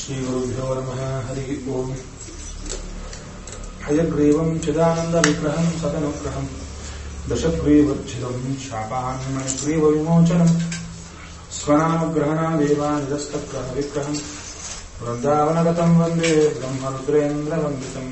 श्रीगुरुभ्यो नमः हरिः ओम् हयग्रीवम् चिदानन्दविग्रहम् सदनुग्रहम् दशग्रीवच्छिदम् शापान्मणिग्रीवविमोचनम् स्वनामग्रहणादेवानिदस्तग्रहविग्रहम् वृन्दावनगतम् वन्दे ब्रह्मरुद्रेन्द्रवन्दितम्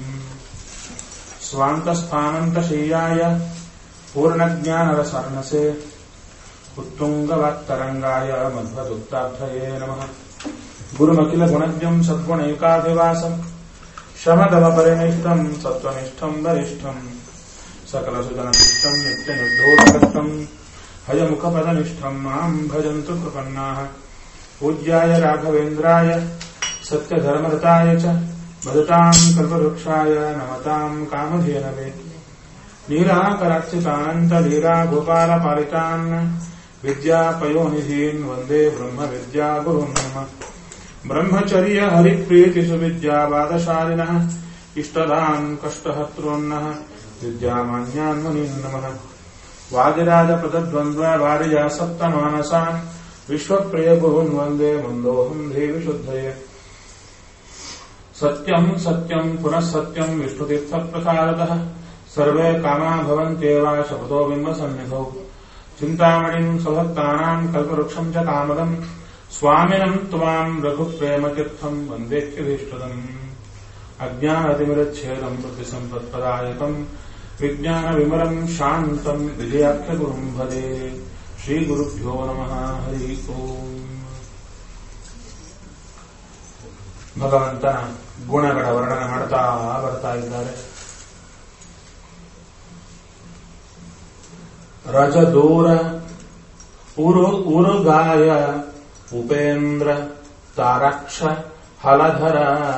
स्वान्तस्थानन्तशय्याय पूर्णज्ञानरसर्णसे उत्तुङ्गवात्तरङ्गाय मध्वदुक्ताभ्रये नमः गुरुमखिलगुणज्ञम् सद्गुणैकाभिवासम् शमदमपरिनिष्टम् सत्त्वनिष्ठम् वरिष्ठम् सकलसुजनशिष्टम् नित्यनिर्धोतकष्टम् हयमुखपदनिष्ठम् माम् भजन्तु कृपन्नाः पूज्याय राघवेन्द्राय सत्यधर्मरताय च भजताम् कल्पवृक्षाय नमताम् कामधेनवे नीलाकराक्षितानन्तलीला गोपालपालितान् विद्यापयोनिधीन् वन्दे ब्रह्मविद्यागुरुन् नम ब्रह्मचर्य हरिप्रीतिसुविद्यावादशालिनः इष्टदान् कष्टहर्तॄन्नः विद्यामान्यान् मुनीन् नमः वादिराजपदद्वन्द्ववारिजा सप्तमानसान् विश्वप्रियगुरून् वन्दे मन्दोऽहम् देवि शुद्धये सत्यम् सत्यम् पुनः सत्यम् विष्णुतीर्थप्रसादतः सर्वे कामा भवन्त्येव शपथो बिम्बसन्निधौ चिन्तामणिम् स्वभक्तानाम् कल्पवृक्षम् च कामदम् स्वामिनम् त्वाम् रघुप्रेमतीर्थम् वन्देह्यभीष्टदम् अज्ञानतिमिरच्छेदम् प्रतिसम्पत्पदायकम् विज्ञानविमलम् शान्तम् विजयाख्यगुरुम् भजे श्रीगुरुभ्यो नमः हरिः ओम् ಭಗವಂತನ ಗುಣಗಳ ವರ್ಣನೆ ಮಾಡ್ತಾ ಬರ್ತಾ ಇದ್ದಾರೆ ರಜದೂರ ಉರು ಉರುಗಾಯ ಉಪೇಂದ್ರ ತಾರಾಕ್ಷ ಹಲಧರ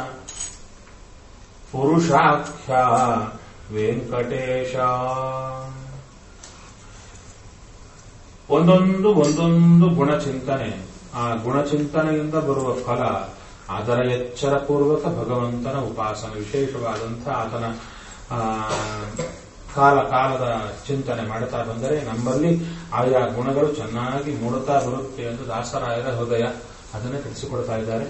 ಪುರುಷಾಖ್ಯ ವೆಂಕಟೇಶ ಒಂದೊಂದು ಒಂದೊಂದು ಗುಣಚಿಂತನೆ ಆ ಗುಣಚಿಂತನೆಯಿಂದ ಬರುವ ಫಲ ಅದರ ಎಚ್ಚರಪೂರ್ವಕ ಭಗವಂತನ ಉಪಾಸನ ವಿಶೇಷವಾದಂಥ ಆತನ ಕಾಲ ಕಾಲದ ಚಿಂತನೆ ಮಾಡುತ್ತಾ ಬಂದರೆ ನಮ್ಮಲ್ಲಿ ಆಯಾ ಗುಣಗಳು ಚೆನ್ನಾಗಿ ಮೂಡುತ್ತಾ ಬರುತ್ತೆ ಎಂದು ದಾಸರಾಯರ ಹೃದಯ ಅದನ್ನೇ ತಿಳಿಸಿಕೊಡ್ತಾ ಇದ್ದಾರೆ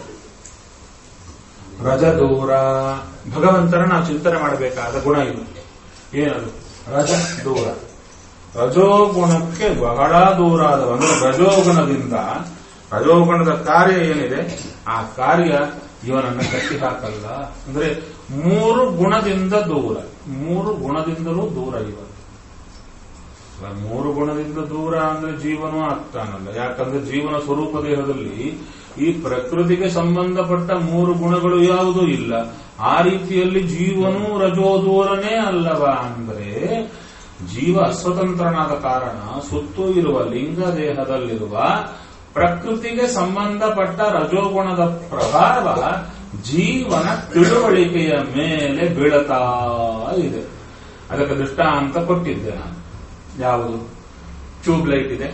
ರಜದೂರ ಭಗವಂತನ ನಾವು ಚಿಂತನೆ ಮಾಡಬೇಕಾದ ಗುಣ ಇದು ಏನದು ರಜ ದೂರ ರಜೋಗುಣಕ್ಕೆ ಬಹಳ ದೂರ ಆದವ ಅಂದ್ರೆ ರಜೋಗುಣದಿಂದ ರಜೋಗುಣದ ಕಾರ್ಯ ಏನಿದೆ ಆ ಕಾರ್ಯ ಇವನನ್ನ ಕಟ್ಟಿ ಹಾಕಲ್ಲ ಅಂದ್ರೆ ಮೂರು ಗುಣದಿಂದ ದೂರ ಮೂರು ಗುಣದಿಂದಲೂ ದೂರ ಇವನು ಮೂರು ಗುಣದಿಂದ ದೂರ ಅಂದ್ರೆ ಜೀವನೂ ಆಗ್ತಾನಲ್ಲ ಯಾಕಂದ್ರೆ ಜೀವನ ಸ್ವರೂಪ ದೇಹದಲ್ಲಿ ಈ ಪ್ರಕೃತಿಗೆ ಸಂಬಂಧಪಟ್ಟ ಮೂರು ಗುಣಗಳು ಯಾವುದೂ ಇಲ್ಲ ಆ ರೀತಿಯಲ್ಲಿ ಜೀವನೂ ರಜೋದೂರನೇ ಅಲ್ಲವ ಅಂದ್ರೆ ಜೀವ ಅಸ್ವತಂತ್ರನಾದ ಕಾರಣ ಸುತ್ತೂ ಇರುವ ಲಿಂಗ ದೇಹದಲ್ಲಿರುವ ಪ್ರಕೃತಿಗೆ ಸಂಬಂಧಪಟ್ಟ ರಜೋಗುಣದ ಪ್ರಭಾವ ಜೀವನ ತಿಳುವಳಿಕೆಯ ಮೇಲೆ ಬೀಳತಾ ಇದೆ ಅದಕ್ಕೆ ದೃಷ್ಟಾಂತ ಕೊಟ್ಟಿದ್ದೆ ನಾನು ಯಾವುದು ಟ್ಯೂಬ್ ಲೈಟ್ ಇದೆ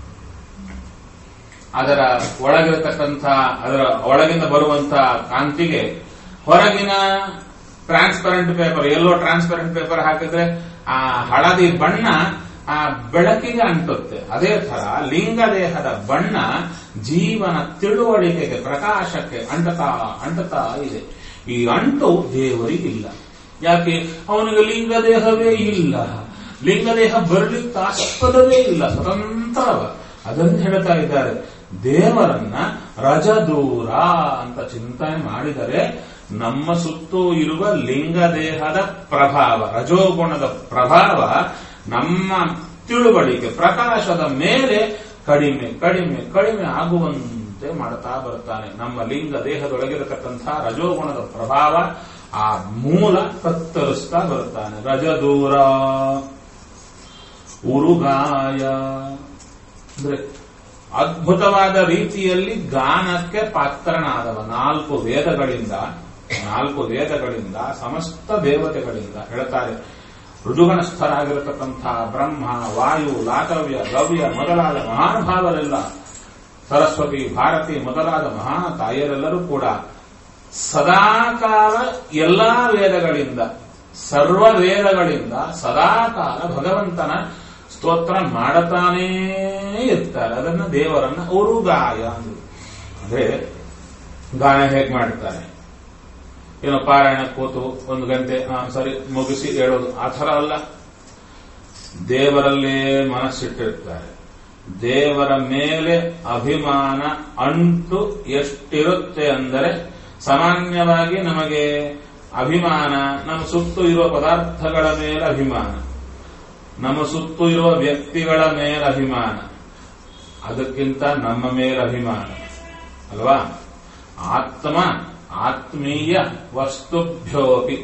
ಅದರ ಒಳಗಿರತಕ್ಕಂಥ ಅದರ ಒಳಗಿಂದ ಬರುವಂತ ಕಾಂತಿಗೆ ಹೊರಗಿನ ಟ್ರಾನ್ಸ್ಪರೆಂಟ್ ಪೇಪರ್ ಎಲ್ಲೋ ಟ್ರಾನ್ಸ್ಪರೆಂಟ್ ಪೇಪರ್ ಹಾಕಿದ್ರೆ ಆ ಹಳದಿ ಬಣ್ಣ ಆ ಬೆಳಕಿಗೆ ಅಂಟುತ್ತೆ ಅದೇ ತರ ಲಿಂಗ ದೇಹದ ಬಣ್ಣ ಜೀವನ ತಿಳುವಳಿಕೆಗೆ ಪ್ರಕಾಶಕ್ಕೆ ಅಂಟತಾ ಅಂಟತಾ ಇದೆ ಈ ಅಂಟು ದೇವರಿಗಿಲ್ಲ ಯಾಕೆ ಅವನಿಗೆ ಲಿಂಗ ದೇಹವೇ ಇಲ್ಲ ಲಿಂಗ ದೇಹ ಬರಲಿಕ್ಕೆ ಆಸ್ಪದವೇ ಇಲ್ಲ ಸ್ವತಂತ್ರವ ಅದನ್ನು ಹೇಳ್ತಾ ಇದ್ದಾರೆ ದೇವರನ್ನ ರಜದೂರ ಅಂತ ಚಿಂತನೆ ಮಾಡಿದರೆ ನಮ್ಮ ಸುತ್ತೂ ಇರುವ ಲಿಂಗ ದೇಹದ ಪ್ರಭಾವ ರಜೋಗುಣದ ಪ್ರಭಾವ ನಮ್ಮ ತಿಳುವಳಿಕೆ ಪ್ರಕಾಶದ ಮೇಲೆ ಕಡಿಮೆ ಕಡಿಮೆ ಕಡಿಮೆ ಆಗುವಂತೆ ಮಾಡ್ತಾ ಬರ್ತಾನೆ ನಮ್ಮ ಲಿಂಗ ದೇಹದೊಳಗಿರತಕ್ಕಂಥ ರಜೋಗುಣದ ಪ್ರಭಾವ ಆ ಮೂಲ ಕತ್ತರಿಸ್ತಾ ಬರ್ತಾನೆ ರಜದೂರ ಉರುಗಾಯ ಅಂದ್ರೆ ಅದ್ಭುತವಾದ ರೀತಿಯಲ್ಲಿ ಗಾನಕ್ಕೆ ಪಾತ್ರನಾದವ ನಾಲ್ಕು ವೇದಗಳಿಂದ ನಾಲ್ಕು ವೇದಗಳಿಂದ ಸಮಸ್ತ ದೇವತೆಗಳಿಂದ ಹೇಳ್ತಾರೆ ಋಜುಗಣಸ್ಥರಾಗಿರತಕ್ಕಂಥ ಬ್ರಹ್ಮ ವಾಯು ಲಾತವ್ಯ ಗವ್ಯ ಮೊದಲಾದ ಮಹಾನುಭಾವರೆಲ್ಲ ಸರಸ್ವತಿ ಭಾರತಿ ಮೊದಲಾದ ಮಹಾ ತಾಯಿಯರೆಲ್ಲರೂ ಕೂಡ ಸದಾಕಾಲ ಎಲ್ಲಾ ವೇದಗಳಿಂದ ಸರ್ವ ವೇದಗಳಿಂದ ಸದಾಕಾಲ ಭಗವಂತನ ಸ್ತೋತ್ರ ಮಾಡತಾನೇ ಇರ್ತಾರೆ ಅದನ್ನ ದೇವರನ್ನ ಉರುಗಾಯ ಅಂದ್ರು ಅಂದ್ರೆ ಗಾನ ಹೇಗೆ ಮಾಡ್ತಾರೆ ಏನೋ ಪಾರಾಯಣ ಕೂತು ಒಂದು ಗಂಟೆ ಆ, ಸರಿ ಮುಗಿಸಿ ಹೇಳೋದು ಆ ಥರ ಅಲ್ಲ ದೇವರಲ್ಲೇ ಮನಸ್ಸಿಟ್ಟಿರ್ತಾರೆ ದೇವರ ಮೇಲೆ ಅಭಿಮಾನ ಅಂಟು ಎಷ್ಟಿರುತ್ತೆ ಅಂದರೆ ಸಾಮಾನ್ಯವಾಗಿ ನಮಗೆ ಅಭಿಮಾನ ನಮ್ಮ ಸುತ್ತು ಇರುವ ಪದಾರ್ಥಗಳ ಮೇಲೆ ಅಭಿಮಾನ ನಮ್ಮ ಸುತ್ತು ಇರುವ ವ್ಯಕ್ತಿಗಳ ಮೇಲೆ ಅಭಿಮಾನ ಅದಕ್ಕಿಂತ ನಮ್ಮ ಮೇಲೆ ಅಭಿಮಾನ ಅಲ್ವಾ ಆತ್ಮ ಆತ್ಮೀಯ ವಸ್ತುಭ್ಯೋಪಿ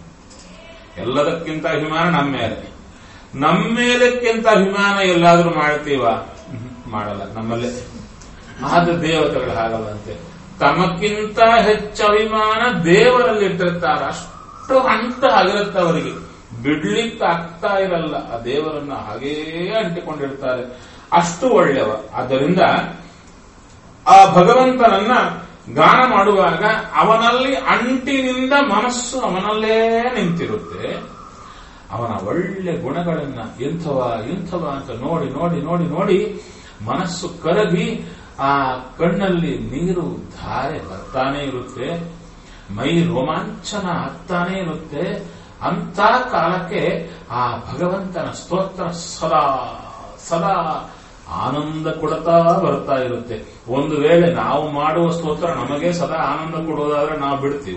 ಎಲ್ಲದಕ್ಕಿಂತ ಅಭಿಮಾನ ನಮ್ಮ ಮೇಲೆ ನಮ್ಮ ಮೇಲಕ್ಕಿಂತ ಅಭಿಮಾನ ಎಲ್ಲಾದ್ರೂ ಮಾಡ್ತೀವ ಹ್ಮ್, ಮಾಡಲ್ಲ ನಮ್ಮಲ್ಲೇ ಆದ ದೇವತೆಗಳು ಹಾಗಲ್ಲಂತೆ ತಮಕ್ಕಿಂತ ಹೆಚ್ಚು ಅಭಿಮಾನ ದೇವರಲ್ಲಿ ಇಟ್ಟಿರ್ತಾರೆ ಅಷ್ಟು ಅಂಟ ಆಗಿರುತ್ತೆ ಅವರಿಗೆ ಬಿಡ್ಲಿಕ್ಕೆ ಆಗ್ತಾ ಇರಲ್ಲ ಆ ದೇವರನ್ನ ಹಾಗೇ ಅಂಟಿಕೊಂಡಿರ್ತಾರೆ ಅಷ್ಟು ಒಳ್ಳೆಯವ ಆದ್ದರಿಂದ ಆ ಭಗವಂತನನ್ನ ಗಾನ ಮಾಡುವಾಗ ಅವನಲ್ಲಿ ಅಂಟಿನಿಂದ ಮನಸ್ಸು ಅವನಲ್ಲೇ ನಿಂತಿರುತ್ತೆ ಅವನ ಒಳ್ಳೆ ಗುಣಗಳನ್ನ ಇಂಥವ ಇಂಥವ ಅಂತ ನೋಡಿ ನೋಡಿ ನೋಡಿ ನೋಡಿ ಮನಸ್ಸು ಕರಗಿ ಆ ಕಣ್ಣಲ್ಲಿ ನೀರು ಧಾರೆ ಬರ್ತಾನೆ ಇರುತ್ತೆ ಮೈ ರೋಮಾಂಚನ ಆಗ್ತಾನೆ ಇರುತ್ತೆ ಅಂತ ಕಾಲಕ್ಕೆ ಆ ಭಗವಂತನ ಸ್ತೋತ್ರ ಸದಾ ಸದಾ ಆನಂದ ಕೊಡ್ತಾ ಬರ್ತಾ ಇರುತ್ತೆ ಒಂದು ವೇಳೆ ನಾವು ಮಾಡುವ ಸ್ತೋತ್ರ ನಮಗೆ ಸದಾ ಆನಂದ ಕೊಡೋದಾದ್ರೆ ನಾವು ಬಿಡ್ತೀವ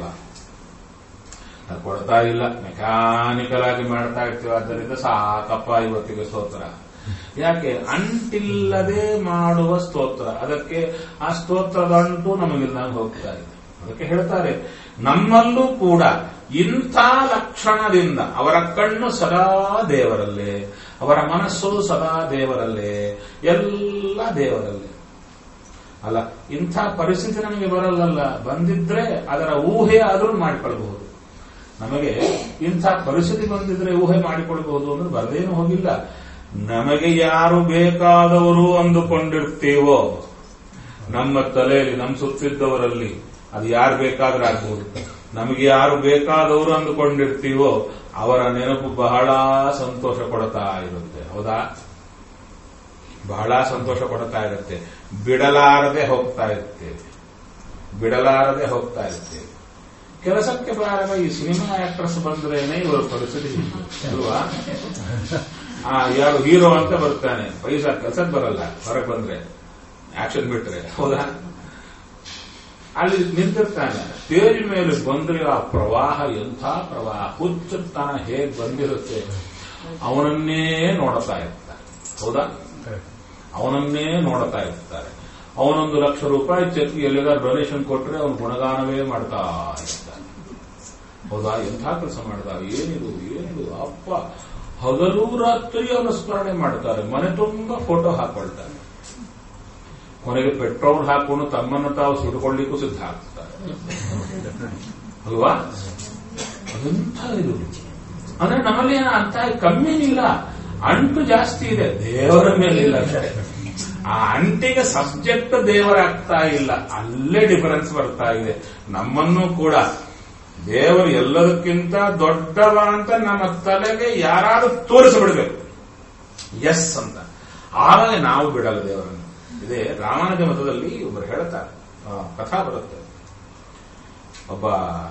ಅದು ಕೊಡ್ತಾ ಇಲ್ಲ ಮೆಕ್ಯಾನಿಕಲ್ ಆಗಿ ಮಾಡ್ತಾ ಇರ್ತೀವಿ ಆದ್ದರಿಂದ ಸಾಕಪ್ಪ ಇವತ್ತಿಗೆ ಸ್ತೋತ್ರ ಯಾಕೆ ಅಂಟಿಲ್ಲದೆ ಮಾಡುವ ಸ್ತೋತ್ರ ಅದಕ್ಕೆ ಆ ಸ್ತೋತ್ರದ ಅಂಟು ನಮಗಿಲ್ದಂಗೆ ಹೋಗ್ತಾ ಇದೆ ಅದಕ್ಕೆ ಹೇಳ್ತಾರೆ ನಮ್ಮಲ್ಲೂ ಕೂಡ ಇಂಥ ಲಕ್ಷಣದಿಂದ ಅವರ ಕಣ್ಣು ಸದಾ ದೇವರಲ್ಲೇ ಅವರ ಮನಸ್ಸು ಸದಾ ದೇವರಲ್ಲೇ ಎಲ್ಲ ದೇವರಲ್ಲೇ ಅಲ್ಲ ಇಂಥ ಪರಿಸ್ಥಿತಿ ನಮಗೆ ಬರಲ್ಲಲ್ಲ ಬಂದಿದ್ರೆ ಅದರ ಊಹೆ ಆದರೂ ಮಾಡಿಕೊಳ್ಬಹುದು ನಮಗೆ ಇಂಥ ಪರಿಸ್ಥಿತಿ ಬಂದಿದ್ರೆ ಊಹೆ ಮಾಡಿಕೊಳ್ಬಹುದು ಅಂದ್ರೆ ಬರದೇನು ಹೋಗಿಲ್ಲ ನಮಗೆ ಯಾರು ಬೇಕಾದವರು ಅಂದುಕೊಂಡಿರ್ತೀವೋ ನಮ್ಮ ತಲೆಯಲ್ಲಿ ನಮ್ಮ ಸುತ್ತಿದ್ದವರಲ್ಲಿ ಅದು ಯಾರು ಬೇಕಾದ್ರೆ ಆಗ್ಬಹುದು ನಮಗೆ ಯಾರು ಬೇಕಾದವರು ಅಂದುಕೊಂಡಿರ್ತೀವೋ ಅವರ ನೆನಪು ಬಹಳ ಸಂತೋಷ ಕೊಡ್ತಾ ಇರುತ್ತೆ ಹೌದಾ ಬಹಳ ಸಂತೋಷ ಕೊಡ್ತಾ ಇರುತ್ತೆ ಬಿಡಲಾರದೆ ಹೋಗ್ತಾ ಇರ್ತೇವೆ ಬಿಡಲಾರದೆ ಹೋಗ್ತಾ ಇರ್ತೇವೆ ಕೆಲಸಕ್ಕೆ ಬಾರದ ಈ ಸಿನಿಮಾ ಆಕ್ಟ್ರೆಸ್ ಬಂದ್ರೇನೆ ಇವರ ಪರಿಸ್ಥಿತಿ ಹೀಗೆ, ಅಲ್ವಾ ಆ ಯಾರು ಹೀರೋ ಅಂತ ಬರ್ತಾನೆ ಪೈಸಾ ಕೆಲಸಕ್ಕೆ ಬರಲ್ಲ ಹೊರಗೆ ಬಂದ್ರೆ ಆಕ್ಷನ್ ಬಿಟ್ರೆ ಹೌದಾ ಅಲ್ಲಿ ನಿಂತಿರ್ತಾನೆ ಸ್ಟೇಜ್ ಮೇಲೆ ಬಂದ್ರೆ ಆ ಪ್ರವಾಹ ಎಂಥ ಪ್ರವಾಹ ಹುಚ್ಚುತ್ತಾನ ಹೇಗ್ ಬಂದಿರುತ್ತೆ ಅವನನ್ನೇ ನೋಡ್ತಾ ಇರ್ತಾರೆ ಹೌದಾ ಅವನನ್ನೇ ನೋಡ್ತಾ ಇರ್ತಾರೆ ಅವನೊಂದು ಲಕ್ಷ ರೂಪಾಯಿ ಚೆಕ್ ಎಲ್ಲಿಗಾರು ಡೊನೇಷನ್ ಕೊಟ್ರೆ ಅವನು ಗುಣಗಾನವೇ ಮಾಡ್ತಾ ಇರ್ತಾನೆ ಹೌದಾ ಎಂಥ ಕೆಲಸ ಮಾಡ್ತಾರೆ ಏನಿದು ಏನಿದು ಅಪ್ಪ ಹಗಲು ರಾತ್ರಿ ಅವನು ಸ್ಮರಣೆ ಮಾಡ್ತಾರೆ ಮನೆ ತುಂಬ ಫೋಟೋ ಹಾಕೊಳ್ತಾರೆ ಕೊನೆಗೆ ಪೆಟ್ರೋಲ್ ಹಾಕೊಂಡು ತಮ್ಮನ್ನು ತಾವು ಸುಟ್ಕೊಳ್ಳಿಕ್ಕೂ ಸಿದ್ಧ ಆಗ್ತಾರೆ ಅಲ್ವಾ ಅದೆಂಥ ಇದು ಅಂದ್ರೆ ನಮ್ಮಲ್ಲಿ ಏನು ಅಂತ ಕಮ್ಮಿ ಇಲ್ಲ ಅಂಟು ಜಾಸ್ತಿ ಇದೆ ದೇವರ ಮೇಲೆ ಇಲ್ಲ ಅಷ್ಟೇ ಆ ಅಂಟಿಗೆ ಸಬ್ಜೆಕ್ಟ್ ದೇವರಾಗ್ತಾ ಇಲ್ಲ ಅಲ್ಲೇ ಡಿಫರೆನ್ಸ್ ಬರ್ತಾ ಇದೆ ನಮ್ಮನ್ನು ಕೂಡ ದೇವರು ಎಲ್ಲದಕ್ಕಿಂತ ದೊಡ್ಡವ ಅಂತ ನಮ್ಮ ತಲೆಗೆ ಯಾರಾದ್ರೂ ತೋರಿಸಿಬಿಡ್ಬೇಕು ಎಸ್ ಅಂತ ಆವಾಗ ನಾವು ಬಿಡಲ್ಲ ದೇವರನ್ನು ಇದೇ ರಾಮಾನುಜ ಮತದಲ್ಲಿ ಒಬ್ಬರು ಹೇಳ್ತಾರೆ ಆ, ಕಥಾ ಬರುತ್ತೆ ಒಬ್ಬ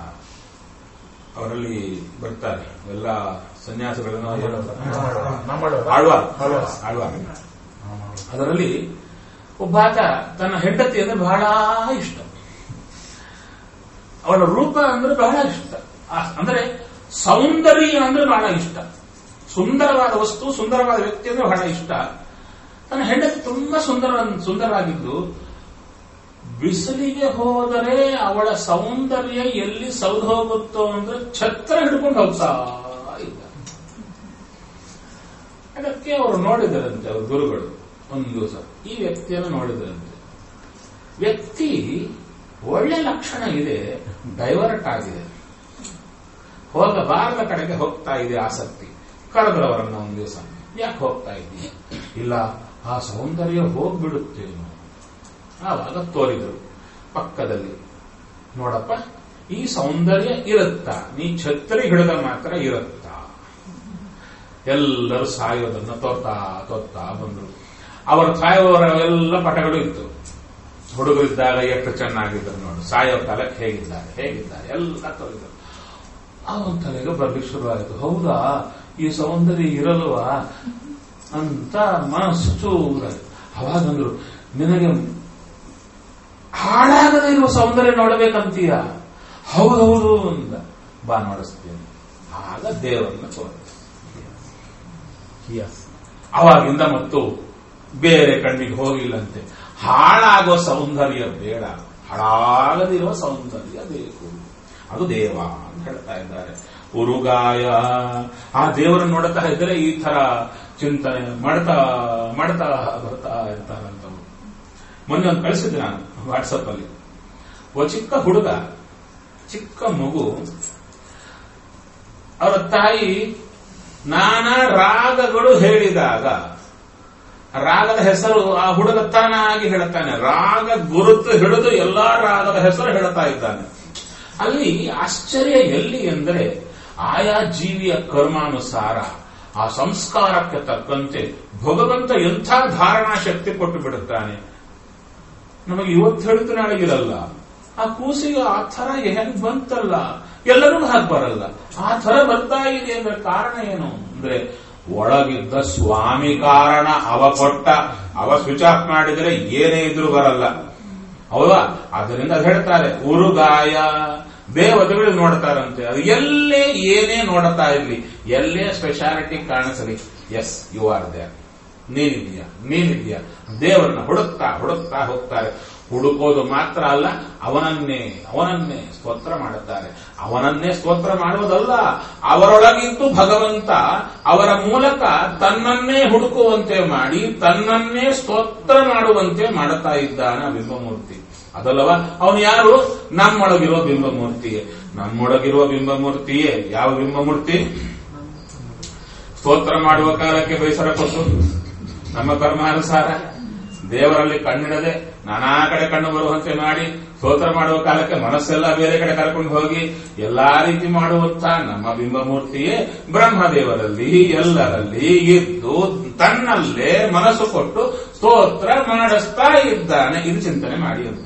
ಅವರಲ್ಲಿ ಬರ್ತಾರೆ ಎಲ್ಲ ಸನ್ಯಾಸಿಗಳನ್ನು ಆಳ್ವಾರ್ ಆಳ್ವಾರ್ ಅದರಲ್ಲಿ ಒಬ್ಬಾತ ತನ್ನ ಹೆಂಡತಿ ಅಂದ್ರೆ ಬಹಳ ಇಷ್ಟ ಅವಳ ರೂಪ ಅಂದ್ರೆ ಬಹಳ ಇಷ್ಟ ಆ- ಅಂದ್ರೆ ಸೌಂದರ್ಯ ಅಂದ್ರೆ ಬಹಳ ಇಷ್ಟ ಸುಂದರವಾದ ವಸ್ತು ಸುಂದರವಾದ ವ್ಯಕ್ತಿ ಅಂದ್ರೆ ಬಹಳ ಇಷ್ಟ ತನ್ನ ಹೆಂಡತಿ ತುಂಬಾ ಸುಂದರ ಸುಂದರವಾಗಿದ್ದು ಬಿಸಿಲಿಗೆ ಹೋದರೆ ಅವಳ ಸೌಂದರ್ಯ ಎಲ್ಲಿ ಸೌದು ಹೋಗುತ್ತೋ ಅಂದ್ರೆ ಛತ್ರ ಹಿಡ್ಕೊಂಡು ಹೋಗ್ತಾ ಇದ್ದ ಅದಕ್ಕೆ ಅವರು ನೋಡಿದರಂತೆ ಅವ್ರ ಗುರುಗಳು ಒಂದು ದಿವಸ ಈ ವ್ಯಕ್ತಿಯನ್ನು ನೋಡಿದರಂತೆ ವ್ಯಕ್ತಿ ಒಳ್ಳೆ ಲಕ್ಷಣ ಇದೆ ಡೈವರ್ಟ್ ಆಗಿದೆ ಹೋಗಬಾರದ ಕಡೆಗೆ ಹೋಗ್ತಾ ಇದೆ ಆಸಕ್ತಿ ಕರೆದ್ರವರನ್ನ ಒಂದು ದಿವಸ ಯಾಕೆ ಹೋಗ್ತಾ ಇದ್ದೀನಿ ಇಲ್ಲ ಆ ಸೌಂದರ್ಯ ಹೋಗ್ಬಿಡುತ್ತೇನು ಆವಾಗ ತೋರಿದ್ರು ಪಕ್ಕದಲ್ಲಿ ನೋಡಪ್ಪ ಈ ಸೌಂದರ್ಯ ಇರುತ್ತಾ ನೀ ಛತ್ರಿ ಹಿಡಿದ ಮಾತ್ರ ಇರುತ್ತಾ ಎಲ್ಲರೂ ಸಾಯೋದನ್ನ ತೋರ್ತಾ ತೋರ್ತಾ ಬಂದ್ರು ಅವರ ಸಾಯುವವರ ಎಲ್ಲ ಪಟಗಳು ಇತ್ತು ಹುಡುಗರಿದ್ದಾಗ ಎಷ್ಟು ಚೆನ್ನಾಗಿದ್ದರು ನೋಡು ಸಾಯೋ ಕಾಲಕ್ಕೆ ಹೇಗಿದ್ದಾರೆ ಹೇಗಿದ್ದಾರೆ ಎಲ್ಲ ತೊಳೆದರು ಅವನ ತಲೆಗೆ ಬರ್ಲಿಕ್ಕೆ ಶುರುವಾಯಿತು ಹೌದಾ ಈ ಸೌಂದರ್ಯ ಇರಲ್ವಾ ಅಂತ ಮನಸ್ಸು ಚೂರಾಯ್ತು ಅವಾಗಂದ್ರು ನಿನಗೆ ಹಾಳಾಗದೇ ಇರುವ ಸೌಂದರ್ಯ ನೋಡಬೇಕಂತೀಯ ಹೌದೌದು ಅಂದ ಬಾ ನೋಡಿಸ್ತೀನಿ ಆಗ ದೇವರನ್ನ ತೋರಿಸ್ತೀನಿ ಎಸ್ ಅವಾಗಿಂದ ಮತ್ತು ಬೇರೆ ಕಣ್ಣಿಗೆ ಹೋಗಿಲ್ಲಂತೆ ಹಾಳಾಗೋ ಸೌಂದರ್ಯ ಬೇಡ ಹಾಳಾಗದಿರುವ ಸೌಂದರ್ಯ ಬೇಕು ಅದು ದೇವ ಅಂತ ಹೇಳ್ತಾ ಇದ್ದಾರೆ ಉರುಗಾಯ ಆ ದೇವರನ್ನು ನೋಡ್ತಾ ಇದ್ರೆ ಈ ತರ ಚಿಂತನೆ ಮಾಡ್ತಾ ಮಾಡ್ತಾ ಬರ್ತಾ ಇರ್ತಾರಂತವ್ರು ಮೊನ್ನೆ ಒಂದು ಕಳಿಸಿದ್ದೆ ನಾನು ವಾಟ್ಸಪ್ ಅಲ್ಲಿ ಒಬ್ಬ ಚಿಕ್ಕ ಹುಡುಗ ಚಿಕ್ಕ ಮಗು ಅವರ ತಾಯಿ ನಾನಾ ರಾಗಗಳು ಹೇಳಿದಾಗ ರಾಗದ ಹೆಸರು ಆ ಹುಡುಗ ತಾನಾಗಿ ಹೇಳುತ್ತಾನೆ ರಾಗ ಗುರುತು ಹಿಡಿದು ಎಲ್ಲಾ ರಾಗದ ಹೆಸರು ಹೇಳ್ತಾ ಇದ್ದಾನೆ ಅಲ್ಲಿ ಆಶ್ಚರ್ಯ ಎಲ್ಲಿ ಎಂದರೆ ಆಯಾ ಜೀವಿಯ ಕರ್ಮಾನುಸಾರ ಆ ಸಂಸ್ಕಾರಕ್ಕೆ ತಕ್ಕಂತೆ ಭಗವಂತ ಎಂಥ ಧಾರಣಾ ಶಕ್ತಿ ಕೊಟ್ಟು ಬಿಡುತ್ತಾನೆ ನಮಗೆ ಇವತ್ತು ಹೇಳಿದ್ರೆ ನಾಳೆಗಿರಲ್ಲ ಆ ಕೂಸಿಗೆ ಆ ಥರ ಹೆಂಗ್ ಬಂತಲ್ಲ ಎಲ್ಲರಿಗೂ ಹಾಗೆ ಬರಲ್ಲ ಆ ಥರ ಬರ್ತಾ ಇದೆ ಅಂದ್ರೆ ಕಾರಣ ಏನು ಅಂದ್ರೆ ಒಳಗಿದ್ದ ಸ್ವಾಮಿ ಕಾರಣ ಅವ ಕೊಟ್ಟ ಅವ ಸ್ವಿಚ್ ಆಫ್ ಮಾಡಿದ್ರೆ ಏನೇ ಇದ್ರೂ ಬರಲ್ಲ ಹೌದಾ ಅದರಿಂದ ಅದ್ ಹೇಳ್ತಾರೆ ಉರುಗಾಯ ದೇವತೆಗಳು ನೋಡ್ತಾರಂತೆ ಅದು ಎಲ್ಲೇ ಏನೇ ನೋಡ್ತಾ ಇರ್ಲಿ ಎಲ್ಲೇ ಸ್ಪೆಷಾಲಿಟಿ ಕಾಣಿಸಲಿ ಎಸ್ ಯು ಆರ್ ದೇರ್ ನೀನಿದ್ಯಾ ನೀನಿದ್ಯಾ ದೇವರನ್ನ ಹುಡುಕ್ತಾ ಹುಡುಕ್ತಾ ಹೋಗ್ತಾರೆ ಹುಡುಕೋದು ಮಾತ್ರ ಅಲ್ಲ ಅವನನ್ನೇ ಅವನನ್ನೇ ಸ್ತೋತ್ರ ಮಾಡುತ್ತಾರೆ ಅವನನ್ನೇ ಸ್ತೋತ್ರ ಮಾಡುವುದಲ್ಲ ಅವರೊಳಗಿದ್ದು ಭಗವಂತ ಅವರ ಮೂಲಕ ತನ್ನನ್ನೇ ಹುಡುಕುವಂತೆ ಮಾಡಿ ತನ್ನನ್ನೇ ಸ್ತೋತ್ರ ಮಾಡುವಂತೆ ಮಾಡುತ್ತಾ ಇದ್ದಾನೆ ಆ ಬಿಂಬಮೂರ್ತಿ ಅದಲ್ಲವ ಅವನು ಯಾರು ನಮ್ಮೊಳಗಿರುವ ಬಿಂಬಮೂರ್ತಿಯೇ ನಮ್ಮೊಳಗಿರುವ ಬಿಂಬಮೂರ್ತಿಯೇ ಯಾವ ಬಿಂಬಮೂರ್ತಿ ಸ್ತೋತ್ರ ಮಾಡುವ ಕಾಲಕ್ಕೆ ಬೇಸರ ಕೊಟ್ಟು ನಮ್ಮ ಕರ್ಮಾನುಸಾರ ದೇವರಲ್ಲಿ ಕಣ್ಣಿಡದೆ ನಾನಾ ಕಡೆ ಕಣ್ಣು ಬರುವಂತೆ ಮಾಡಿ ಸ್ತೋತ್ರ ಮಾಡುವ ಕಾಲಕ್ಕೆ ಮನಸ್ಸೆಲ್ಲ ಬೇರೆ ಕಡೆ ಕರ್ಕೊಂಡು ಹೋಗಿ ಎಲ್ಲಾ ರೀತಿ ಮಾಡುವಂತ ನಮ್ಮ ಬಿಂಬಮೂರ್ತಿಯೇ ಬ್ರಹ್ಮದೇವರಲ್ಲಿ ಎಲ್ಲರಲ್ಲಿ ಇದ್ದು ತನ್ನಲ್ಲೇ ಮನಸ್ಸು ಕೊಟ್ಟು ಸ್ತೋತ್ರ ಮಾಡಿಸ್ತಾ ಇದ್ದಾನೆ ಇದು ಚಿಂತನೆ ಮಾಡಿ ಅಂತ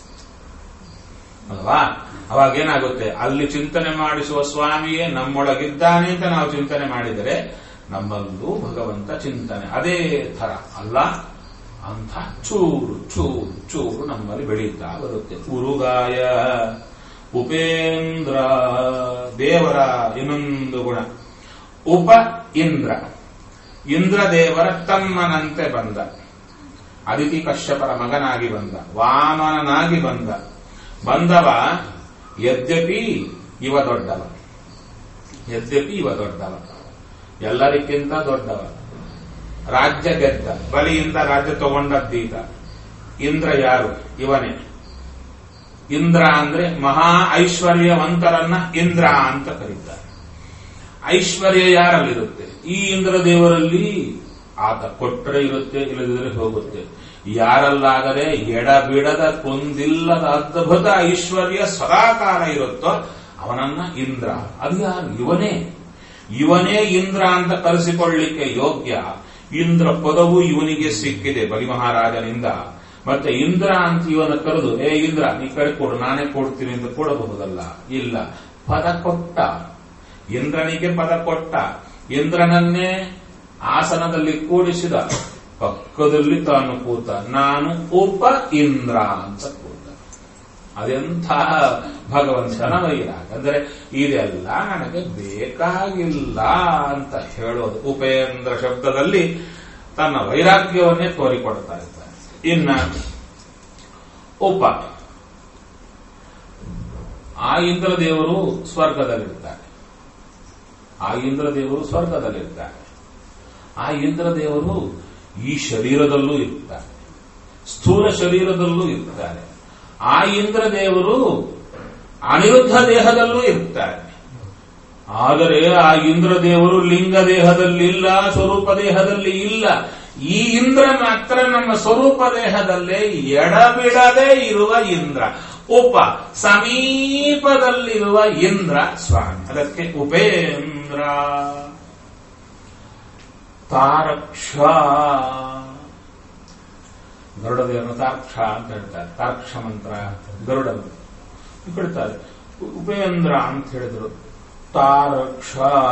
ಅಲ್ವಾ ಅವಾಗ ಏನಾಗುತ್ತೆ ಅಲ್ಲಿ ಚಿಂತನೆ ಮಾಡಿಸುವ ಸ್ವಾಮಿಯೇ ನಮ್ಮೊಳಗಿದ್ದಾನೆ ಅಂತ ನಾವು ಚಿಂತನೆ ಮಾಡಿದರೆ ನಮ್ಮಲ್ಲೂ ಭಗವಂತ ಚಿಂತನೆ ಅದೇ ತರ ಅಲ್ಲ ಅಂತ ಚೂರು ಚೂರು ಚೂರು ನಮ್ಮಲ್ಲಿ ಬೆಳೀತಾ ಬರುತ್ತೆ ಉರುಗಾಯ ಉಪೇಂದ್ರ ದೇವರ ಇನ್ನೊಂದು ಗುಣ ಉಪ ಇಂದ್ರ ಇಂದ್ರ ದೇವರ ತಮ್ಮನಂತೆ ಬಂದ ಅದಿತಿ ಕಶ್ಯಪರ ಮಗನಾಗಿ ಬಂದ ವಾಮನನಾಗಿ ಬಂದ ಬಂದವ ಯದ್ಯಪಿ ಇವ ದೊಡ್ಡವ ಯದ್ಯಪಿ ಇವ ದೊಡ್ಡವ ಎಲ್ಲರಿಗಿಂತ ದೊಡ್ಡವ ರಾಜ್ಯ ಗೆದ್ದ ಬಲಿಯಿಂದ ರಾಜ್ಯ ತಗೊಂಡದ್ದೀಗ ಇಂದ್ರ ಯಾರು ಇವನೇ ಇಂದ್ರ ಅಂದ್ರೆ ಮಹಾ ಐಶ್ವರ್ಯವಂತರನ್ನ ಇಂದ್ರ ಅಂತ ಕರೀತಾರೆ ಐಶ್ವರ್ಯ ಯಾರಲ್ಲಿರುತ್ತೆ ಈ ಇಂದ್ರ ದೇವರಲ್ಲಿ ಆತ ಕೊಟ್ಟರೆ ಇರುತ್ತೆ ಇಲ್ಲದಿದ್ರೆ ಹೋಗುತ್ತೆ ಯಾರಲ್ಲಾಗದೆ ಎಡಬಿಡದ ಕೊಂದಿಲ್ಲದ ಅದ್ಭುತ ಐಶ್ವರ್ಯ ಸದಾಕಾಲ ಇರುತ್ತೋ ಅವನನ್ನ ಇಂದ್ರ ಅದು ಯಾರು ಇವನೇ ಇವನೇ ಇಂದ್ರ ಅಂತ ಕರೆಸಿಕೊಳ್ಳಿಕ್ಕೆ ಯೋಗ್ಯ ಇಂದ್ರ ಪದವು ಇವನಿಗೆ ಸಿಕ್ಕಿದೆ ಬಲಿ ಮಹಾರಾಜನಿಂದ ಮತ್ತೆ ಇಂದ್ರ ಅಂತ ಇವನ ಕರೆದು ಏ ಇಂದ್ರ ನೀ ಕಡೆ ಕೊಡು ನಾನೇ ಕೊಡ್ತೀನಿ ಅಂತ ಕೊಡಬಹುದಲ್ಲ ಇಲ್ಲ ಪದ ಕೊಟ್ಟ ಇಂದ್ರನಿಗೆ ಪದ ಕೊಟ್ಟ ಇಂದ್ರನನ್ನೇ ಆಸನದಲ್ಲಿ ಕೂಡಿಸಿದ ಪಕ್ಕದಲ್ಲಿ ತಾನು ಕೂತ ನಾನು ಉಪ ಇಂದ್ರ ಅಂತ ಕೂತ ಅದೆಂಥ ಭಗವಂತನ ವೈರಾಗ ಅಂದ್ರೆ ಇದೆಲ್ಲ ನನಗೆ ಬೇಕಾಗಿಲ್ಲ ಅಂತ ಹೇಳೋದು ಉಪೇಂದ್ರ ಶಬ್ದದಲ್ಲಿ ತನ್ನ ವೈರಾಗ್ಯವನ್ನೇ ತೋರಿಕೊಡ್ತಾ ಇದ್ದಾನೆ ಇನ್ನ ಉಪ ಆ ಇಂದ್ರ ದೇವರು ಸ್ವರ್ಗದಲ್ಲಿರ್ತಾರೆ ಆ ಇಂದ್ರ ದೇವರು ಸ್ವರ್ಗದಲ್ಲಿರ್ತಾರೆ ಆ ಇಂದ್ರ ದೇವರು ಈ ಶರೀರದಲ್ಲೂ ಇರ್ತಾರೆ ಸ್ಥೂಲ ಶರೀರದಲ್ಲೂ ಇರ್ತಾರೆ ಆ ಇಂದ್ರ ದೇವರು ಅನಿರುದ್ಧ ದೇಹದಲ್ಲೂ ಇರ್ತಾರೆ ಆದರೆ ಆ ಇಂದ್ರ ದೇವರು ಲಿಂಗ ದೇಹದಲ್ಲಿ ಇಲ್ಲ ಸ್ವರೂಪ ದೇಹದಲ್ಲಿ ಇಲ್ಲ ಈ ಇಂದ್ರ ಮಾತ್ರ ನಮ್ಮ ಸ್ವರೂಪ ದೇಹದಲ್ಲೇ ಎಡಬಿಡದೆ ಇರುವ ಇಂದ್ರ ಉಪ ಸಮೀಪದಲ್ಲಿರುವ ಇಂದ್ರ ಸ್ವಾಮಿ ಅದಕ್ಕೆ ಉಪೇಂದ್ರ ತಾರಕ್ಷ ಗರುಡ ದೇವರನ್ನು ತಾರ್ಕ್ಷ ಅಂತ ಹೇಳ್ತಾರೆ ತಾರ್ಕ್ಷ ಮಂತ್ರ ಗರುಡ ಬಿಡ್ತಾರೆ ಉಪೇಂದ್ರ ಅಂತ ಹೇಳಿದ್ರು ತಾರಕ್ಷ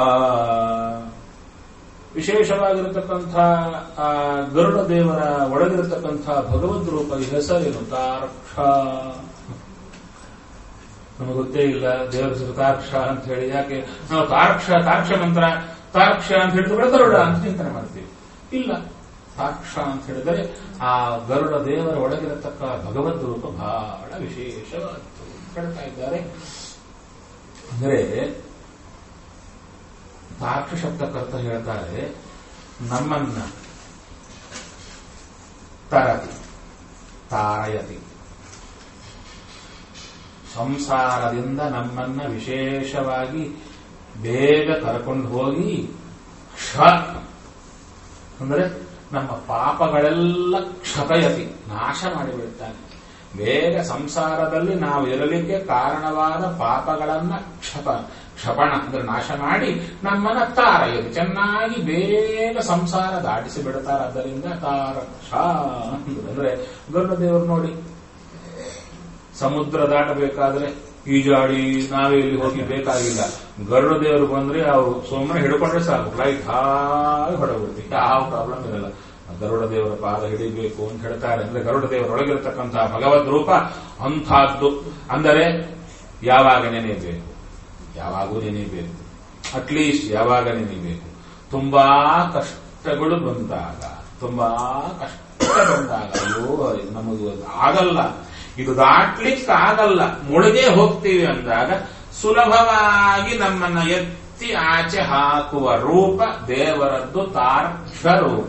ವಿಶೇಷವಾಗಿರತಕ್ಕಂಥ ಆ ಗರುಡ ದೇವರ ಒಳಗಿರತಕ್ಕಂಥ ಭಗವದ್ ರೂಪ ಈ ಹೆಸರೇನು ತಾರಕ್ಷ ನಮಗೆ ಗೊತ್ತೇ ಇಲ್ಲ ದೇವರ ಹೆಸರು ತಾರಕ್ಷ ಅಂತ ಹೇಳಿ ಯಾಕೆ ನಾವು ತಾರಕ್ಷ ತಾರಕ್ಷ ಮಂತ್ರ ತಾರಕ್ಷ ಅಂತ ಹೇಳಿದ್ರೆ ಗರುಡ ಅಂತ ಚಿಂತನೆ ಮಾಡ್ತೀವಿ ಇಲ್ಲ ತಾಕ್ಷ ಅಂತ ಹೇಳಿದರೆ ಆ ಗರುಡ ದೇವರ ಒಳಗಿರತಕ್ಕ ಭಗವದ್ ರೂಪ ಬಹಳ ವಿಶೇಷವಾದ್ದು ಹೇಳ್ತಾ ಇದ್ದಾರೆ ಅಂದರೆ ತಾಕ್ಷ ಶಬ್ದಕ್ಕರ್ಥ ಹೇಳ್ತಾರೆ ನಮ್ಮನ್ನ ತರತಿ ತಾರಯತಿ ಸಂಸಾರದಿಂದ ನಮ್ಮನ್ನ ವಿಶೇಷವಾಗಿ ಬೇಗ ಕರ್ಕೊಂಡು ಹೋಗಿ ಕ್ಷ ಅಂದರೆ ನಮ್ಮ ಪಾಪಗಳೆಲ್ಲ ಕ್ಷತಯತಿ ನಾಶ ಮಾಡಿಬಿಡುತ್ತಾನೆ ಬೇಗ ಸಂಸಾರದಲ್ಲಿ ನಾವು ಇರಲಿಕ್ಕೆ ಕಾರಣವಾದ ಪಾಪಗಳನ್ನ ಕ್ಷಪ ಕ್ಷಪಣ ಅಂದ್ರೆ ನಾಶ ಮಾಡಿ ನಮ್ಮನ್ನ ತಾರಯತಿ ಚೆನ್ನಾಗಿ ಬೇಗ ಸಂಸಾರ ದಾಟಿಸಿ ಬಿಡ್ತಾರೆ ಅದರಿಂದ ತಾರಕ್ಷ ಅಂದ್ರೆ ಗರುಡ ದೇವರು ನೋಡಿ ಸಮುದ್ರ ದಾಟಬೇಕಾದ್ರೆ ಈಜಾಡಿ ನಾವೇ ಇಲ್ಲಿ ಹೋಗಿ ಬೇಕಾಗಿಲ್ಲ ಗರುಡ ದೇವರು ಬಂದ್ರೆ ಅವರು ಸುಮ್ಮನೆ ಹಿಡ್ಕೊಂಡ್ರೆ ಸಾಕು ಫ್ಲೈಟ್ ಹಾಗೆ ಹೊಡಬಿಡ್ತೀವಿ ಯಾವ ಪ್ರಾಬ್ಲಮ್ ಇರಲ್ಲ ಗರುಡ ದೇವರ ಪಾದ ಹಿಡಿಬೇಕು ಅಂತ ಹೇಳ್ತಾರೆ ಅಂದ್ರೆ ಗರುಡ ದೇವರೊಳಗಿರತಕ್ಕಂತಹ ಭಗವದ್ ರೂಪ ಅಂಥದ್ದು ಅಂದರೆ ಯಾವಾಗ ನೆನೆಯಬೇಕು ಯಾವಾಗೂ ನೆನೆಯಬೇಕು ಅಟ್ಲೀಸ್ಟ್ ಯಾವಾಗ ನೆನೆಯಬೇಕು ತುಂಬಾ ಕಷ್ಟಗಳು ಬಂದಾಗ ತುಂಬಾ ಕಷ್ಟ ಬಂದಾಗ ಅಯ್ಯೋ ನಮಗೆ ಆಗಲ್ಲ ಇದು ದಾಟ್ಲಿಕ್ಕೆ ಆಗಲ್ಲ ಮುಳುಗೆ ಹೋಗ್ತೀವಿ ಅಂದಾಗ ಸುಲಭವಾಗಿ ನಮ್ಮನ್ನ ಎತ್ತಿ ಆಚೆ ಹಾಕುವ ರೂಪ ದೇವರದ್ದು ತಾರ್ಕ್ಷ ರೂಪ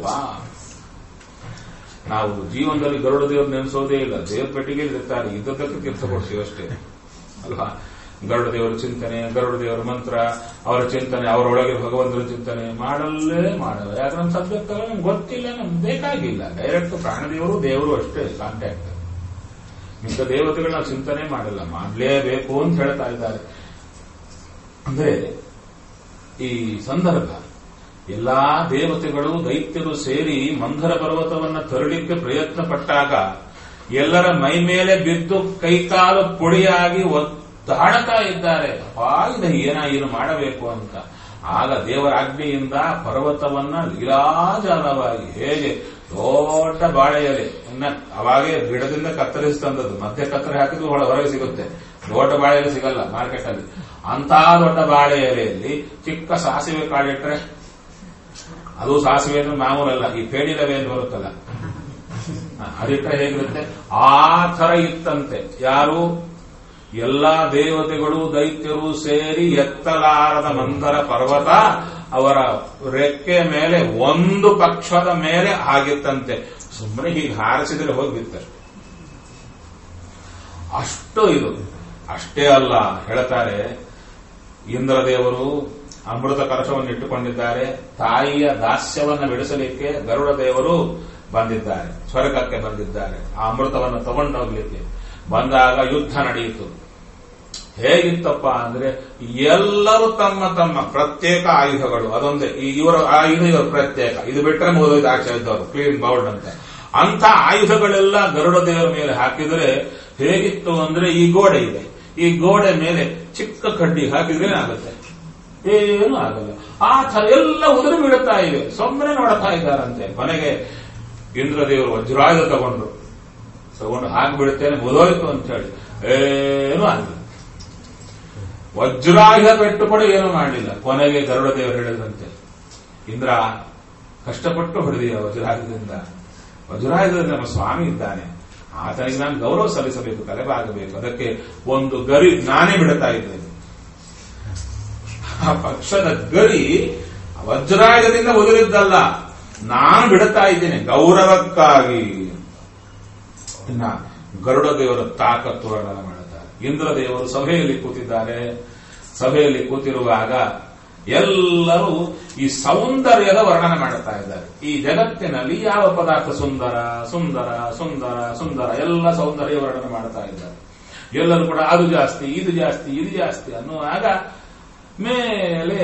ನಾವು ಜೀವನದಲ್ಲಿ ಗರುಡ ದೇವರು ನೆನೆಸೋದೇ ಇಲ್ಲ ದೇವ್ರ ಪೆಟ್ಟಿಗೆ ಇರ್ತಾರೆ ಇದ್ದದ್ದಕ್ಕೆ ತೀರ್ಥ ಕೊಡ್ತೀವಿ ಅಷ್ಟೇ ಅಲ್ವಾ ಗರುಡ ದೇವರ ಚಿಂತನೆ ಗರುಡ ದೇವರ ಮಂತ್ರ ಅವರ ಚಿಂತನೆ ಅವರೊಳಗೆ ಭಗವಂತನ ಚಿಂತನೆ ಮಾಡಲ್ಲೇ ಮಾಡಲ್ಲ ಯಾಕಂದ್ರೆ ನಮ್ಮ ಸಬ್ಜೆಕ್ಟ್ ನಮ್ಗೆ ಗೊತ್ತಿಲ್ಲ ನಮ್ಗೆ ಬೇಕಾಗಿಲ್ಲ ಡೈರೆಕ್ಟ್ ಪ್ರಾಣದೇವರು ದೇವರು ಅಷ್ಟೇ ಕಾಂಟ್ಯಾಕ್ಟ್ ಮಿಕ್ಕ ದೇವತೆಗಳನ್ನ ಚಿಂತನೆ ಮಾಡಲ್ಲ ಮಾಡಲೇಬೇಕು ಅಂತ ಹೇಳ್ತಾ ಇದ್ದಾರೆ ಅಂದ್ರೆ ಈ ಸಂದರ್ಭ ಎಲ್ಲಾ ದೇವತೆಗಳು ದೈತ್ಯರು ಸೇರಿ ಮಂಧರ ಪರ್ವತವನ್ನ ತರಲಿಕ್ಕೆ ಪ್ರಯತ್ನ ಪಟ್ಟಾಗ ಎಲ್ಲರ ಮೈ ಮೇಲೆ ಬಿದ್ದು ಕೈಕಾಲು ಪುಡಿಯಾಗಿ ಒದ್ದಾಡ್ತಾ ಇದ್ದಾರೆ ಅಪ್ಪಾ ಇದು ಏನ ಏನು ಮಾಡಬೇಕು ಅಂತ ಆಗ ದೇವರ ಆಜ್ಞೆಯಿಂದ ಪರ್ವತವನ್ನ ಲೀಲಾಜಾಲವಾಗಿ ಹೇಗೆ ದೊಡ್ಡ ಬಾಳೆ ಎಲೆ ಇನ್ನ ಅವಾಗೇ ಗಿಡದಿಂದ ಕತ್ತರಿಸಿ ತಂದದ್ದು ಮಧ್ಯೆ ಕತ್ತರಿ ಹಾಕಿದ್ರು ಹೊರ ಹೊರಗೆ ಸಿಗುತ್ತೆ ದೊಡ್ಡ ಬಾಳೆ ಎಲೆ ಸಿಗಲ್ಲ ಮಾರ್ಕೆಟ್ ಅಲ್ಲಿ ಅಂತ ದೊಡ್ಡ ಬಾಳೆ ಎಲೆಯಲ್ಲಿ ಚಿಕ್ಕ ಸಾಸಿವೆ ಕಾಳಿಟ್ರೆ ಅದು ಸಾಸಿವೆ ಅಂದ್ರೆ ಮಾಮೂಲಲ್ಲ ಈ ಪೇಡಿ ರವೆ ಅಂತ ಬರುತ್ತಲ್ಲ ಅದಿಟ್ರೆ ಹೇಗಿರುತ್ತೆ ಆ ತರ ಇತ್ತಂತೆ ಯಾರು ಎಲ್ಲಾ ದೇವತೆಗಳು ದೈತ್ಯರು ಸೇರಿ ಎತ್ತಲಾರದ ಮಂದರ ಪರ್ವತ ಅವರ ರೆಕ್ಕೆ ಮೇಲೆ ಒಂದು ಪಕ್ಷದ ಮೇಲೆ ಆಗಿತ್ತಂತೆ ಸುಮ್ಮನೆ ಹೀಗೆ ಹಾರಿಸಿದ್ರೆ ಹೋಗಿತ್ತಷ್ಟೆ ಅಷ್ಟು ಇದು ಅಷ್ಟೇ ಅಲ್ಲ ಹೇಳ್ತಾರೆ ಇಂದ್ರದೇವರು ಅಮೃತ ಕಲಶವನ್ನು ಇಟ್ಟುಕೊಂಡಿದ್ದಾರೆ ತಾಯಿಯ ದಾಸ್ಯವನ್ನು ಬಿಡಿಸಲಿಕ್ಕೆ ಗರುಡ ದೇವರು ಬಂದಿದ್ದಾರೆ ಸ್ವರ್ಗಕ್ಕೆ ಬಂದಿದ್ದಾರೆ ಆ ಅಮೃತವನ್ನು ತಗೊಂಡೋಗ್ಲಿಕ್ಕೆ ಬಂದಾಗ ಯುದ್ಧ ನಡೆಯಿತು ಹೇಗಿತ್ತಪ್ಪ ಅಂದ್ರೆ ಎಲ್ಲರೂ ತಮ್ಮ ತಮ್ಮ ಪ್ರತ್ಯೇಕ ಆಯುಧಗಳು ಅದೊಂದೇ ಈ ಇವರ ಆಯುಧ ಇವರ ಪ್ರತ್ಯೇಕ ಇದು ಬಿಟ್ಟರೆ ಮುಗಿದೋಯ್ತು ಆಚೆ ಇದ್ದವರು ಕ್ಲೀನ್ ಬೌಲ್ಡ್ ಅಂತ ಅಂತ ಆಯುಧಗಳೆಲ್ಲ ಗರುಡ ದೇವರ ಮೇಲೆ ಹಾಕಿದರೆ ಹೇಗಿತ್ತು ಅಂದ್ರೆ ಈ ಗೋಡೆ ಇದೆ ಈ ಗೋಡೆ ಮೇಲೆ ಚಿಕ್ಕ ಕಡ್ಡಿ ಹಾಕಿದ್ರೆ ಆಗುತ್ತೆ ಏನು ಆಗಲ್ಲ ಆ ಥರ ಎಲ್ಲ ಉದುರು ಬೀಳುತ್ತಾ ಇವೆ ಸುಮ್ಮನೆ ನೋಡ್ತಾ ಇದ್ದಾರಂತೆ ಕೊನೆಗೆ ಇಂದ್ರದೇವರು ವಜ್ರಾಯುಧ ತಗೊಂಡ್ರು ತಗೊಂಡು ಹಾಕಿಬಿಡುತ್ತೇನೆ ಮುದೋಯ್ತು ಅಂತ ಹೇಳಿ ಏನು ಆಗಲಿಲ್ಲ ವಜ್ರಾಯುಧ ಪೆಟ್ಟು ಕೂಡ ಏನು ಮಾಡಲಿಲ್ಲ ಕೊನೆಗೆ ಗರುಡ ದೇವರು ಹೇಳಿದ್ರಂತೆ ಇಂದ್ರ ಕಷ್ಟಪಟ್ಟು ಹೊಡೆದಿಯ ವಜ್ರಾಯುಧದಿಂದ ವಜ್ರಾಯುಧದಿಂದ ನಮ್ಮ ಸ್ವಾಮಿ ಇದ್ದಾನೆ ಆತನಿಗೆ ನಾನು ಗೌರವ ಸಲ್ಲಿಸಬೇಕು ತಲೆಬಾಗಬೇಕು ಅದಕ್ಕೆ ಒಂದು ಗರಿ ನಾನೇ ಬಿಡುತ್ತಾ ಇದ್ದೇನೆ ಆ ಪಕ್ಷದ ಗರಿ ವಜ್ರಾಯುಧದಿಂದ ಒದರಿದ್ದಲ್ಲ ನಾನು ಬಿಡುತ್ತಾ ಇದ್ದೇನೆ ಗೌರವಕ್ಕಾಗಿ ಇನ್ನ ಗರುಡ ದೇವರ ತಾಕತ್ತು ವರ್ಣನೆ ಮಾಡುತ್ತಾರೆ ಇಂದ್ರ ದೇವರು ಸಭೆಯಲ್ಲಿ ಕೂತಿದ್ದಾರೆ ಸಭೆಯಲ್ಲಿ ಕೂತಿರುವಾಗ ಎಲ್ಲರೂ ಈ ಸೌಂದರ್ಯದ ವರ್ಣನೆ ಮಾಡುತ್ತಾ ಇದ್ದಾರೆ ಈ ಜಗತ್ತಿನಲ್ಲಿ ಯಾವ ಪದಾರ್ಥ ಸುಂದರ ಸುಂದರ ಸುಂದರ ಸುಂದರ ಎಲ್ಲ ಸೌಂದರ್ಯ ವರ್ಣನೆ ಮಾಡ್ತಾ ಇದ್ದಾರೆ ಎಲ್ಲರೂ ಕೂಡ ಅದು ಜಾಸ್ತಿ ಇದು ಜಾಸ್ತಿ ಇದು ಜಾಸ್ತಿ ಅನ್ನುವಾಗ ಮೇಲೆ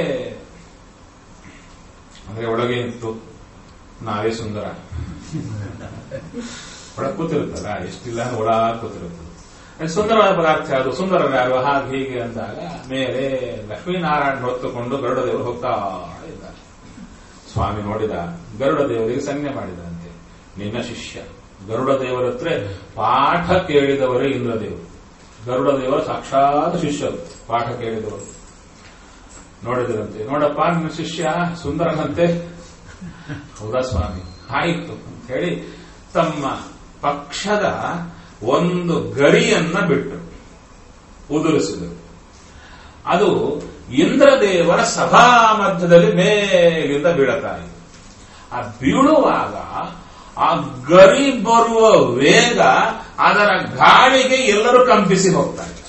ಅಂದ್ರೆ ಒಳಗೆ ಇತ್ತು ನಾವೇ ಸುಂದರ ಒಳಗೆ ಕೂತಿರುತ್ತಲ್ಲ ಎಷ್ಟಿಲ್ಲ ಅಂದ್ರೆ ಒಳಗೆ ಕೂತಿರುತ್ತದೆ ಅದು ಸುಂದರವಾದ ಪದಾರ್ಥ ಅದು ಸುಂದರ ಯಾರು ಹಾಗೆ ಹೀಗೆ ಅಂದಾಗ ಮೇಲೆ ಲಕ್ಷ್ಮೀನಾರಾಯಣ ಹೊತ್ತುಕೊಂಡು ಗರುಡ ದೇವರು ಹೋಗ್ತಾ ಇದ್ದಾರೆ ಸ್ವಾಮಿ ನೋಡಿದ ಗರುಡ ದೇವರಿಗೆ ಸಂಜ್ಞೆ ಮಾಡಿದಂತೆ ನಿನ್ನ ಶಿಷ್ಯ ಗರುಡ ದೇವರ ಹತ್ರ ಪಾಠ ಕೇಳಿದವರೇ ಇಂದ್ರದೇವರು ಗರುಡ ದೇವರ ಸಾಕ್ಷಾತ್ ಶಿಷ್ಯರು ಪಾಠ ಕೇಳಿದವರು ನೋಡಿದ್ರಂತೆ ನೋಡಪ್ಪ ನಿನ್ನ ಶಿಷ್ಯ ಸುಂದರನಂತೆ ಹೌದಾ ಸ್ವಾಮಿ ಆಯಿತು ಅಂತ ಹೇಳಿ ತಮ್ಮ ಪಕ್ಷದ ಒಂದು ಗರಿಯನ್ನ ಬಿಟ್ಟರು ಉದುರಿಸಿದರು ಅದು ಇಂದ್ರದೇವರ ಸಭಾ ಮಧ್ಯದಲ್ಲಿ ಮೇಲಿಂದ ಬೀಳತಾ ಇದೆ ಆ ಬೀಳುವಾಗ ಆ ಗರಿ ಬರುವ ವೇಗ ಅದರ ಗಾಳಿಗೆ ಎಲ್ಲರೂ ಕಂಪಿಸಿ ಹೋಗ್ತಾ ಇದ್ದಾರೆ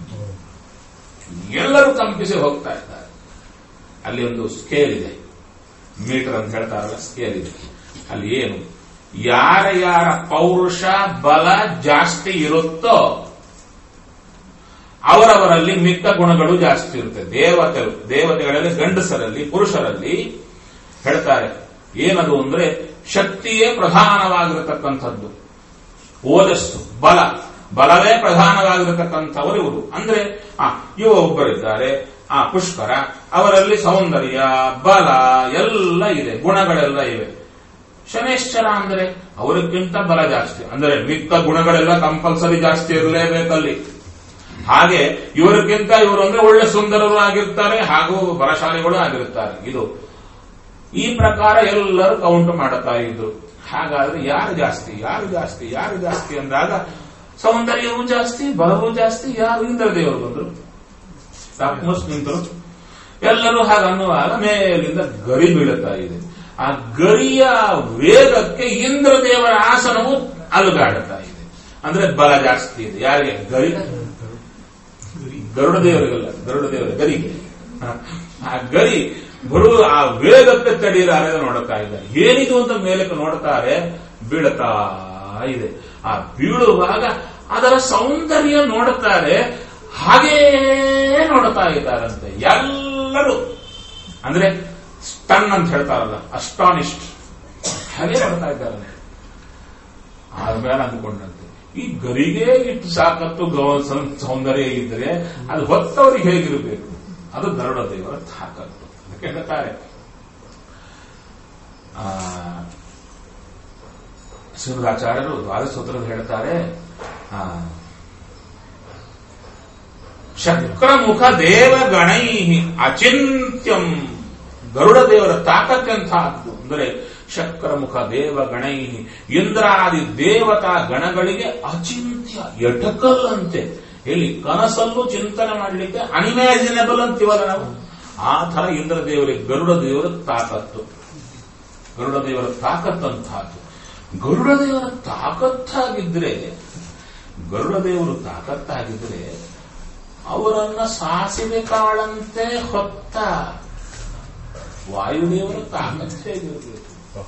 ಎಲ್ಲರೂ ಕಂಪಿಸಿ ಹೋಗ್ತಾ ಇದ್ದಾರೆ ಅಲ್ಲಿ ಒಂದು ಸ್ಕೇಲ್ ಇದೆ ಮೀಟರ್ ಅಂತ ಹೇಳ್ತಾರಲ್ಲ ಸ್ಕೇಲ್ ಇದೆ ಅಲ್ಲಿ ಏನು ಯಾರ ಯಾರ ಪೌರುಷ ಬಲ ಜಾಸ್ತಿ ಇರುತ್ತೋ ಅವರವರಲ್ಲಿ ಮಿಕ್ಕ ಗುಣಗಳು ಜಾಸ್ತಿ ಇರುತ್ತೆ ದೇವತೆಗಳು ದೇವತೆಗಳಲ್ಲಿ ಗಂಡಸರಲ್ಲಿ ಪುರುಷರಲ್ಲಿ ಹೇಳ್ತಾರೆ ಏನದು ಅಂದ್ರೆ ಶಕ್ತಿಯೇ ಪ್ರಧಾನವಾಗಿರತಕ್ಕಂಥದ್ದು ಓಜಸ್ಸು ಬಲ ಬಲವೇ ಪ್ರಧಾನವಾಗಿರತಕ್ಕಂಥವರು ಇವರು ಅಂದ್ರೆ ಆ ಇವ ಒಬ್ಬರಿದ್ದಾರೆ ಆ ಪುಷ್ಕರ ಅವರಲ್ಲಿ ಸೌಂದರ್ಯ ಬಲ ಎಲ್ಲ ಇದೆ ಗುಣಗಳೆಲ್ಲ ಇವೆ ಶನೇಶ್ವರ ಅಂದ್ರೆ ಅವರಿಗಿಂತ ಬಲ ಜಾಸ್ತಿ ಅಂದ್ರೆ ಮಿಕ್ಕ ಗುಣಗಳೆಲ್ಲ ಕಂಪಲ್ಸರಿ ಜಾಸ್ತಿ ಇರಲೇಬೇಕಲ್ಲಿ ಹಾಗೆ ಇವರಿಗಿಂತ ಇವರು ಅಂದ್ರೆ ಒಳ್ಳೆ ಸುಂದರರು ಆಗಿರ್ತಾರೆ ಹಾಗೂ ಬಲಶಾಲಿಗಳು ಆಗಿರುತ್ತಾರೆ ಇದು ಈ ಪ್ರಕಾರ ಎಲ್ಲರೂ ಕೌಂಟ್ ಮಾಡುತ್ತಾ ಇದ್ರು ಹಾಗಾದ್ರೆ ಯಾರು ಜಾಸ್ತಿ ಯಾರು ಜಾಸ್ತಿ ಯಾರು ಜಾಸ್ತಿ ಅಂದಾಗ ಸೌಂದರ್ಯವೂ ಜಾಸ್ತಿ ಬಲವೂ ಜಾಸ್ತಿ ಯಾರು ಇಂದ್ರದೇವರು ಬಂದ್ರು ತಪ್ಪಸ್ ನಿಂತರು ಎಲ್ಲರೂ ಹಾಗನ್ನುವಾಗ ಮೇಲಿಂದ ಗರಿ ಬೀಳುತ್ತಾ ಇದೆ ಆ ಗರಿಯ ವೇಗಕ್ಕೆ ಇಂದ್ರದೇವರ ಆಸನವು ಅಲುಗಾಡುತ್ತಾ ಇದೆ ಅಂದ್ರೆ ಬಲ ಜಾಸ್ತಿ ಇದೆ ಯಾರಿಗೆ ಗರಿ ಗರುಡ ದೇವರಿಗಲ್ಲ ಗರುಡ ದೇವರ ಗರಿಗೆ ಆ ಗರಿ ಬರುವ ಆ ವೇಗಕ್ಕೆ ತಡೆಯಲಾರೆ ನೋಡುತ್ತಾ ಇದ್ದಾರೆ ಏನಿದು ಅಂತ ಮೇಲಕ್ಕೆ ನೋಡ್ತಾರೆ ಬೀಳುತ್ತಾ ಇದೆ ಆ ಬೀಳುವಾಗ ಅದರ ಸೌಂದರ್ಯ ನೋಡುತ್ತಾರೆ ಹಾಗೇ ನೋಡ್ತಾ ಇದ್ದಾರಂತೆ ಎಲ್ಲರೂ ಅಂದ್ರೆ ಸ್ಟನ್ ಅಂತ ಹೇಳ್ತಾರಲ್ಲ ಅಸ್ಟಾನಿಸ್ಟ್ ಹಾಗೆ ನೋಡ್ತಾ ಇದ್ದಾರೆ ಆದ್ಮೇಲೆ ಅಂದ್ಕೊಂಡಂತೆ ಈ ಗರಿಗೆ ಇಟ್ಟು ಸಾಕತ್ತು ಗೌ- ಸಂ- ಸೌಂದರ್ಯ ಇದ್ರೆ ಅದು ಹೊತ್ತವರಿಗೆ ಹೇಗಿರಬೇಕು ಅದು ಗರುಡ ದೇವರ ತಾಕತ್ತು ಅದಕ್ಕೆ ಹೇಳ್ತಾರೆ ಆ, ಶ್ರೀಮದಾಚಾರ್ಯರು ದ್ವಾದಸೂತ್ರದ ಹೇಳ್ತಾರೆ ಆ, ಶಕ್ರಮುಖ ದೇವ ಗಣೈ ಅಚಿಂತ್ಯಂ ಗರುಡ ದೇವರ ತಾಕತ್ತೆಂತಹದ್ದು ಅಂದರೆ ಶಕ್ರಮುಖ ದೇವ ಗಣೈ ಇಂದ್ರಾದಿ ದೇವತಾ ಗಣಗಳಿಗೆ ಅಚಿಂತ್ಯ ಎಟಕಲ್ಲಂತೆ ಇಲ್ಲಿ ಕನಸಲ್ಲೂ ಚಿಂತನೆ ಮಾಡಲಿಕ್ಕೆ ಅನ್ಇಮ್ಯಾಜಿನಬಲ್ ಅಂತೀವಲ್ಲ ನಾವು ಆ ತರ ಇಂದ್ರ ದೇವರಿಗೆ ಗರುಡ ದೇವರ ತಾಕತ್ತು ಗರುಡ ದೇವರ ತಾಕತ್ತಂತಹದ್ದು ಗರುಡ ದೇವರ ತಾಕತ್ತಾಗಿದ್ರೆ ಗರುಡ ದೇವರು ತಾಕತ್ತಾಗಿದ್ರೆ ಅವರನ್ನ ಸಾಸಿವೆ ಕಾಳಂತೆ ಹೊತ್ತ ವಾಯುದೇವರು ತಾಕತ್ತು ಹೇಗಿರಬೇಕು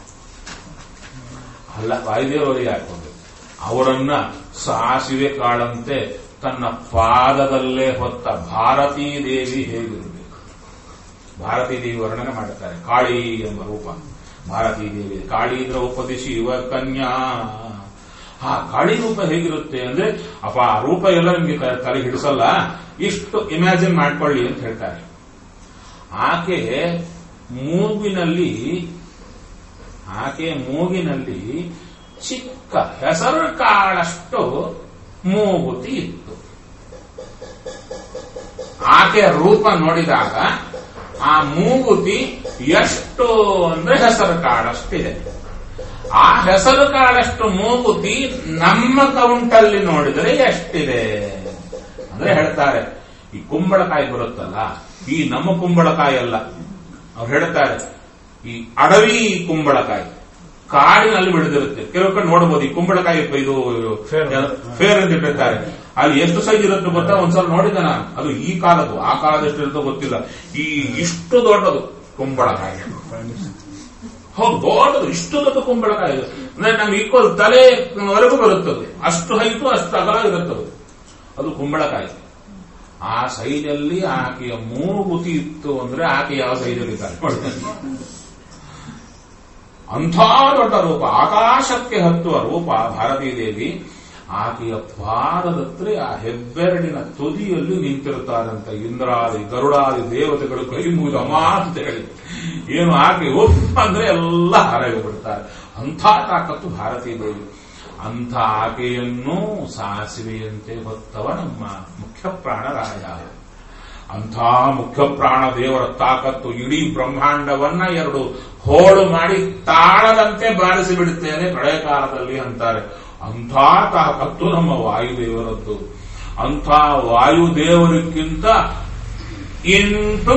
ಅಲ್ಲ ವಾಯುದೇವರಿಗೆ ಹಾಕೊಂಡು ಅವರನ್ನ ಸಾಸಿವೆ ಕಾಳಂತೆ ತನ್ನ ಪಾದದಲ್ಲೇ ಹೊತ್ತ ಭಾರತೀ ದೇವಿ ಹೇಗಿರಬೇಕು ಭಾರತೀ ದೇವಿ ವರ್ಣನೆ ಮಾಡುತ್ತಾರೆ ಕಾಳಿ ಎಂಬ ರೂಪ ಭಾರತೀ ದೇವಿ ಕಾಳಿ ಅಂದ್ರೆ ಉಪದಿಶಿ ಇವ ಕನ್ಯಾ ಆ ಕಾಳಿ ರೂಪ ಹೇಗಿರುತ್ತೆ ಅಂದ್ರೆ ಅಪ್ಪ ಆ ರೂಪ ಎಲ್ಲ ನಿಮ್ಗೆ ತ- ತಲೆ ಹಿಡಿಸಲ್ಲ ಇಷ್ಟು ಇಮ್ಯಾಜಿನ್ ಮಾಡ್ಕೊಳ್ಳಿ ಅಂತ ಹೇಳ್ತಾರೆ ಆಕೆ ಮೂಗಿನಲ್ಲಿ ಆಕೆ ಮೂಗಿನಲ್ಲಿ ಚಿಕ್ಕ ಹೆಸರು ಕಾಳಷ್ಟು ಮೂಗುತಿ ಇತ್ತು ಆಕೆಯ ರೂಪ ನೋಡಿದಾಗ ಆ ಮೂಗುತಿ ಎಷ್ಟು ಅಂದ್ರೆ ಹೆಸರು ಕಾಳಷ್ಟಿದೆ ಆ ಹೆಸರು ಕಾಳಷ್ಟು ಮೂಗುತಿ ನಮ್ಮ ಕೌಂಟಲ್ಲಿ ನೋಡಿದರೆ ಎಷ್ಟಿದೆ ಅಂದ್ರೆ ಹೇಳ್ತಾರೆ ಈ ಕುಂಬಳಕಾಯಿ ಬರುತ್ತಲ್ಲ ಈ ನಮ್ಮ ಕುಂಬಳಕಾಯಿ ಅಲ್ಲ ಅವ್ರು ಹೇಳ್ತಾರೆ ಈ ಅಡವಿ ಕುಂಬಳಕಾಯಿ ಕಾಡಿನಲ್ಲಿ ಬೆಳೆದಿರುತ್ತೆ ಕೆಲವು ಕಡೆ ನೋಡಬಹುದು ಈ ಕುಂಬಳಕಾಯಿ ಇದು ಫೇರ್. ಫೇರ್ ಅಂತ ಇಟ್ಟಿರ್ತಾರೆ ಅಲ್ಲಿ ಎಷ್ಟು ಸೈಜ್ ಇರುತ್ತೆ ಗೊತ್ತಾ ಒಂದ್ಸಲ ನೋಡಿದೆ ನಾನು ಅದು ಈ ಕಾಲದ್ದು ಆ ಕಾಲದ ಎಷ್ಟು ಇರುತ್ತೋ ಗೊತ್ತಿಲ್ಲ ಈ ಇಷ್ಟು ದೊಡ್ಡದು ಕುಂಬಳಕಾಯಿ ಹೌದು ದೊಡ್ಡದು ಇಷ್ಟು ದೊಡ್ಡ ಕುಂಬಳಕಾಯಿ ಇದು. ಅಂದ್ರೆ ನಮ್ಗೆ ಈಕ್ವಲ್ ತಲೆವರೆಗೂ ಬರುತ್ತದೆ ಅಷ್ಟು ಹೈಟು ಅಷ್ಟು ಅಗಲ ಇರುತ್ತದೆ ಅದು ಕುಂಬಳಕಾಯಿ ಆ ಸೈಜಲ್ಲಿ ಆಕೆಯ ಮೂಗುತಿ ಇತ್ತು ಅಂದ್ರೆ ಆಕೆ ಯಾವ ಸೈಜಲ್ಲಿ ಇದ್ದಾಳೆ ನೋಡಿ. ಅಂಥ ದೊಡ್ಡ ರೂಪ ಆಕಾಶಕ್ಕೆ ಹತ್ತುವ ರೂಪ ಭಾರತೀ ದೇವಿ ಆಕೆಯ ಪಾದದತ್ರೆ ಆ ಹೆಬ್ಬೆರಡಿನ ತುದಿಯಲ್ಲಿ ನಿಂತಿರುತ್ತಾರಂತ ಇಂದ್ರಾದಿ ಗರುಡಾದಿ ದೇವತೆಗಳು ಕೈ ಮುಗಿದ ಅಂತ ಹೇಳಿ ಏನು ಆಕೆ ಒಪ್ಪ ಅಂದ್ರೆ ಎಲ್ಲ ಹರಗಿ ಬಿಡ್ತಾರೆ ಅಂಥ ತಾಕತ್ತು ಭಾರತೀ ದೇವಿ ಅಂಥ ಆಕೆಯನ್ನು ಸಾಸಿವೆಯಂತೆ ಹೊತ್ತವ ನಮ್ಮ ಮುಖ್ಯ ಪ್ರಾಣರಾಯ ಅಂಥ ಮುಖ್ಯ ಪ್ರಾಣ ದೇವರ ತಾಕತ್ತು ಇಡೀ ಬ್ರಹ್ಮಾಂಡವನ್ನ ಎರಡು ಹೋಳು ಮಾಡಿ ತಾಳದಂತೆ ಬಾರಿಸಿ ಬಿಡುತ್ತೇನೆ ಪ್ರಳಯ ಕಾಲದಲ್ಲಿ ಅಂತಾರೆ ಅಂಥ ತಾಕತ್ತು ನಮ್ಮ ವಾಯುದೇವರದ್ದು ಅಂಥ ವಾಯುದೇವರಿಗಿಂತ ಇಂಟು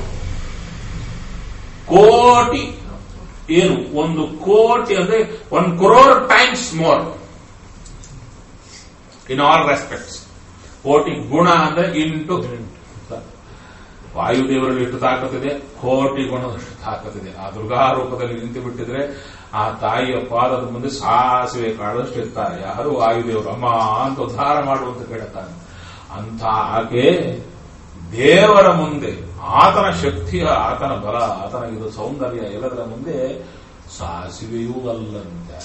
ಕೋಟಿ ಏನು ಒಂದು ಕೋಟಿ ಅಂದ್ರೆ one crore times more in all respects ಕೋಟಿ ಗುಣ ಅಂದ್ರೆ ಇಂಟು ವಾಯುದೇವರಲ್ಲಿ ಎಷ್ಟು ತಾಕತ್ತಿದೆ ಕೋಟಿ ಗುಣದಷ್ಟು ತಾಕತ್ತಿದೆ ಆ ದುರ್ಗಾ ರೂಪದಲ್ಲಿ ನಿಂತು ಬಿಟ್ಟಿದ್ರೆ ಆ ತಾಯಿಯ ಪಾದದ ಮುಂದೆ ಸಾಸಿವೆ ಕಾಳಷ್ಟು ಇರ್ತಾರೆ ಯಾರು ವಾಯುದೇವರು ಅಮ್ಮ ಅಂತ ಉದ್ಧಾರ ಮಾಡುವಂತ ಕೇಳುತ್ತಾನೆ ಅಂತ ಆಕೆ ದೇವರ ಮುಂದೆ ಆತನ ಶಕ್ತಿಯ ಆತನ ಬಲ ಆತನ ಇದು ಸೌಂದರ್ಯ ಎಲ್ಲದರ ಮುಂದೆ ಸಾಸಿವೆಯೂ ಅಲ್ಲಂತೆ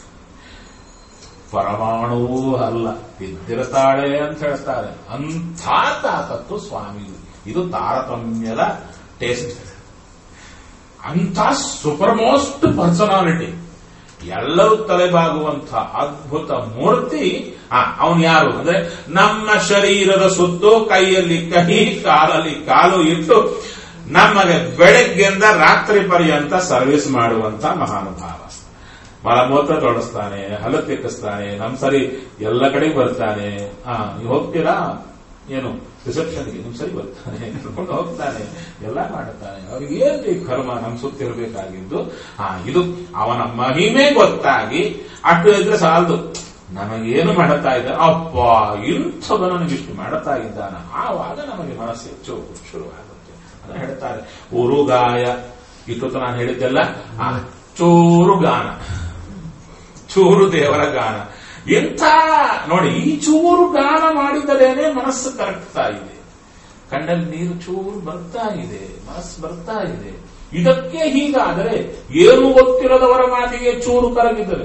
ಪರಮಾಣುವೂ ಅಲ್ಲ ಬಿದ್ದಿರ್ತಾಳೆ ಅಂತ ಹೇಳ್ತಾರೆ ಅಂಥ ತಾಕತ್ತು ಸ್ವಾಮಿದು ಇದು ತಾರತಮ್ಯದ ಟೇಸ್ಟ್ ಅಂಥ ಸೂಪರ್ ಮೋಸ್ಟ್ ಪರ್ಸನಾಲಿಟಿ ಎಲ್ಲರೂ ತಲೆಬಾಗುವಂಥ ಅದ್ಭುತ ಮೂರ್ತಿ ಅವನು ಯಾರು ಅಂದ್ರೆ ನಮ್ಮ ಶರೀರದ ಸುತ್ತು ಕೈಯಲ್ಲಿ ಕಹಿ ಕಾಲಲ್ಲಿ ಕಾಲು ಇಟ್ಟು ನಮಗೆ ಬೆಳಗ್ಗೆಯಿಂದ ರಾತ್ರಿ ಪರ್ಯಂತ ಸರ್ವಿಸ್ ಮಾಡುವಂತ ಮಹಾನುಭಾವ ಮಲಮೂತ್ರ ತೊಡಸ್ತಾನೆ ಹಲ ತಿಕ್ಕಿಸ್ತಾನೆ ನಮ್ ಸರಿ ಎಲ್ಲ ಕಡೆ ಬರ್ತಾನೆ ಆ ನೀವು ಹೋಗ್ತೀರಾ ಏನು ರಿಸೆಪ್ಷನ್ಗೆ ನಿಮ್ ಸರಿ ಬರ್ತಾನೆ ಕರ್ಕೊಂಡು ಹೋಗ್ತಾನೆ ಎಲ್ಲ ಮಾಡುತ್ತಾನೆ ಅವ್ರಿಗೆ ಏನ್ ಬೇಕು ಕರ್ಮ ನಮ್ ಸುತ್ತಿರಬೇಕಾಗಿದ್ದು ಆ ಇದು ಅವನ ಮಹಿಮೆ ಗೊತ್ತಾಗಿ ಅಷ್ಟು ಇದ್ರೆ ಸಾಲದು ನಮಗೇನು ಮಾಡುತ್ತಾ ಇದ್ದ ಅಪ್ಪ ಇಂಥದ್ದು ನನಗಿಷ್ಟು ಮಾಡುತ್ತಾ ಇದ್ದಾನ ಆವಾಗ ನಮಗೆ ಮನಸ್ಸು ಹೆಚ್ಚು ಶುರುವಾಗುತ್ತೆ ಅದನ್ನ ಹೇಳ್ತಾರೆ ಉರುಗಾಯ ಇಟ್ಟು ನಾನು ಹೇಳಿದ್ದೆಲ್ಲ ಆ ಚೂರು ಗಾನ ಚೂರು ದೇವರ ಗಾನ ಎಂಥ ನೋಡಿ ಈ ಚೂರು ಗಾನ ಮಾಡಿದರೇನೆ ಮನಸ್ಸು ಕರಗ್ತಾ ಇದೆ ಕಣ್ಣಲ್ಲಿ ನೀರು ಚೂರು ಬರ್ತಾ ಇದೆ ಮನಸ್ಸು ಬರ್ತಾ ಇದೆ ಇದಕ್ಕೆ ಹೀಗಾದರೆ ಏನು ಗೊತ್ತಿರದವರ ಮಾತಿಗೆ ಚೂರು ಕರಗಿದರೆ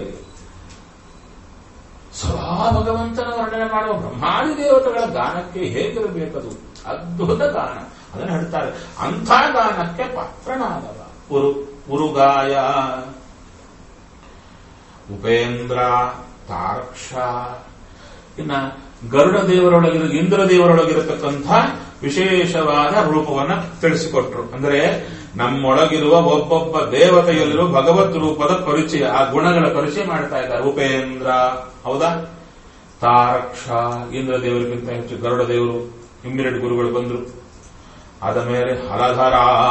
ಸದಾ ಭಗವಂತನ ವರ್ಣನೆ ಮಾಡುವ ಬ್ರಹ್ಮಾದಿ ದೇವತೆಗಳ ಗಾನಕ್ಕೆ ಹೇಗಿರಬೇಕದು ಅದ್ಭುತ ಗಾನ ಅದನ್ನು ಹೇಳ್ತಾರೆ ಅಂಥ ಗಾನಕ್ಕೆ ಪಾತ್ರನಾದವ ಉರು ಉರುಗಾಯ ಉಪೇಂದ್ರ ತಾರಕ್ಷ ಇನ್ನ ಗರುಡ ದೇವರೊಳಗಿರ ಇಂದ್ರ ದೇವರೊಳಗಿರತಕ್ಕಂಥ ವಿಶೇಷವಾದ ರೂಪವನ್ನ ತಿಳಿಸಿಕೊಟ್ರು ಅಂದ್ರೆ ನಮ್ಮೊಳಗಿರುವ ಒಬ್ಬೊಬ್ಬ ದೇವತೆಯಲ್ಲಿರುವ ಭಗವತ್ ರೂಪದ ಪರಿಚಯ ಆ ಗುಣಗಳ ಪರಿಚಯ ಮಾಡ್ತಾ ಇದ್ದಾರೆ ಉಪೇಂದ್ರ ಹೌದಾ ತಾರಕ್ಷ ಇಂದ್ರ ದೇವರಿಗಿಂತ ಹೆಚ್ಚು ಗರುಡ ದೇವರು ಇಮ್ಮಿರೆಡ್ ಗುರುಗಳು ಬಂದರು ಆದ ಮೇಲೆ ಹಲಧರ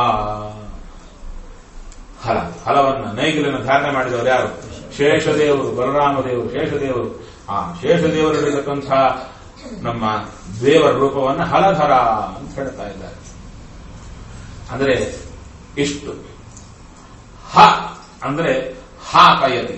ಹಲ ಹಲವನ್ನ ನೈಗಿಲನ್ನು ಧಾರಣೆ ಮಾಡಿದವರು ಯಾರು ಶೇಷದೇವರು ಬಲರಾಮ ದೇವರು ಶೇಷದೇವರು ಆ ಶೇಷದೇವರಲ್ಲಿರತಕ್ಕಂಥ ನಮ್ಮ ದೇವರ ರೂಪವನ್ನ ಹಲಧರ ಅಂತ ಹೇಳ್ತಾ ಇದ್ದಾರೆ ಅಂದ್ರೆ ಇಷ್ಟು ಹ ಅಂದ್ರೆ ಹಾ ಕಯತಿ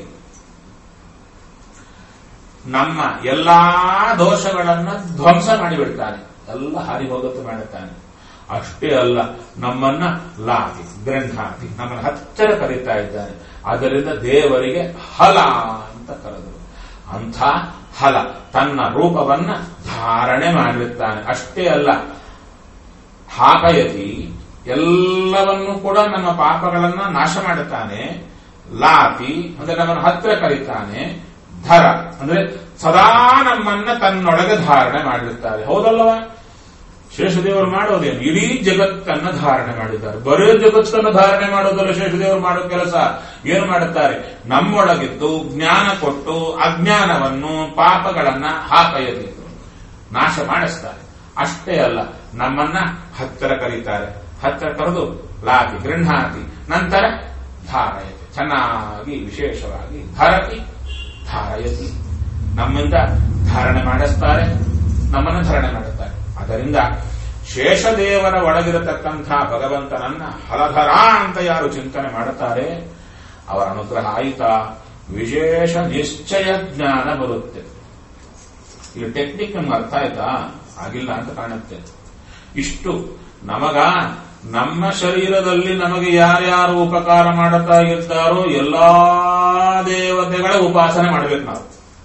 ನಮ್ಮ ಎಲ್ಲಾ ದೋಷಗಳನ್ನ ಧ್ವಂಸ ಮಾಡಿಬಿಡ್ತಾನೆ ಎಲ್ಲ ಹಾರಿ ಹೋಗುತ್ತೆ ಮಾಡುತ್ತಾನೆ ಅಷ್ಟೇ ಅಲ್ಲ ನಮ್ಮನ್ನ ಲಾತಿ ಗ್ರಂಥಾತಿ ನಮ್ಮನ್ನ ಹತ್ತಿರ ಕರೀತಾ ಇದ್ದಾನೆ ಅದರಿಂದ ದೇವರಿಗೆ ಹಲ ಅಂತ ಕರೆದರು ಅಂಥ ಹಲ ತನ್ನ ರೂಪವನ್ನ ಧಾರಣೆ ಮಾಡಿರುತ್ತಾನೆ ಅಷ್ಟೇ ಅಲ್ಲ ಹಾಕಯತಿ ಎಲ್ಲವನ್ನೂ ಕೂಡ ನಮ್ಮ ಪಾಪಗಳನ್ನ ನಾಶ ಮಾಡುತ್ತಾನೆ ಲಾತಿ ಅಂದ್ರೆ ನಮ್ಮನ್ನು ಹತ್ತಿರ ಕರೀತಾನೆ ಧರ ಅಂದ್ರೆ ಸದಾ ನಮ್ಮನ್ನ ತನ್ನೊಳಗೆ ಧಾರಣೆ ಮಾಡಿರುತ್ತಾರೆ ಹೌದಲ್ಲವ ಶೇಷದೇವರು ಮಾಡೋದೇನು ಇಡೀ ಜಗತ್ತನ್ನ ಧಾರಣೆ ಮಾಡಿದ್ದಾರೆ ಬರೇ ಜಗತ್ತನ್ನು ಧಾರಣೆ ಮಾಡೋದಲ್ಲ ಶೇಷದೇವರು ಮಾಡೋ ಕೆಲಸ ಏನು ಮಾಡುತ್ತಾರೆ ನಮ್ಮೊಳಗಿದ್ದು ಜ್ಞಾನ ಕೊಟ್ಟು ಅಜ್ಞಾನವನ್ನು ಪಾಪಗಳನ್ನ ಹಾಕಯದಿದ್ದು ನಾಶ ಮಾಡಿಸ್ತಾರೆ ಅಷ್ಟೇ ಅಲ್ಲ ನಮ್ಮನ್ನ ಹತ್ತಿರ ಕರೀತಾರೆ ಹತ್ತಿರ ಕರೆದು ಲಾತಿ ಗೃಹಾತಿ ನಂತರ ಧಾರಯತಿ ಚೆನ್ನಾಗಿ ವಿಶೇಷವಾಗಿ ಧರತಿ ಧಾರಯತಿ ನಮ್ಮಿಂದ ಧಾರಣೆ ಮಾಡಿಸ್ತಾರೆ ನಮ್ಮನ್ನು ಧಾರಣೆ ಮಾಡುತ್ತಾರೆ ಅದರಿಂದ ಶೇಷದೇವರ ಒಳಗಿರತಕ್ಕಂಥ ಭಗವಂತನನ್ನ ಹಲಧರ ಅಂತ ಯಾರು ಚಿಂತನೆ ಮಾಡುತ್ತಾರೆ ಅವರ ಅನುಗ್ರಹ ಆಯಿತಾ ವಿಶೇಷ ನಿಶ್ಚಯ ಜ್ಞಾನ ಬರುತ್ತೆ ಈ ಟೆಕ್ನಿಕ್ ನಮ್ಗೆ ಅರ್ಥ ಆಯ್ತಾ ಆಗಿಲ್ಲ ಅಂತ ಕಾಣುತ್ತೆ ಇಷ್ಟು ನಮಗ ನಮ್ಮ ಶರೀರದಲ್ಲಿ ನಮಗೆ ಯಾರ್ಯಾರು ಉಪಕಾರ ಮಾಡುತ್ತಾ ಇದ್ದಾರೋ ಎಲ್ಲಾ ದೇವತೆಗಳ ಉಪಾಸನೆ ಮಾಡಬೇಕು ನಾವು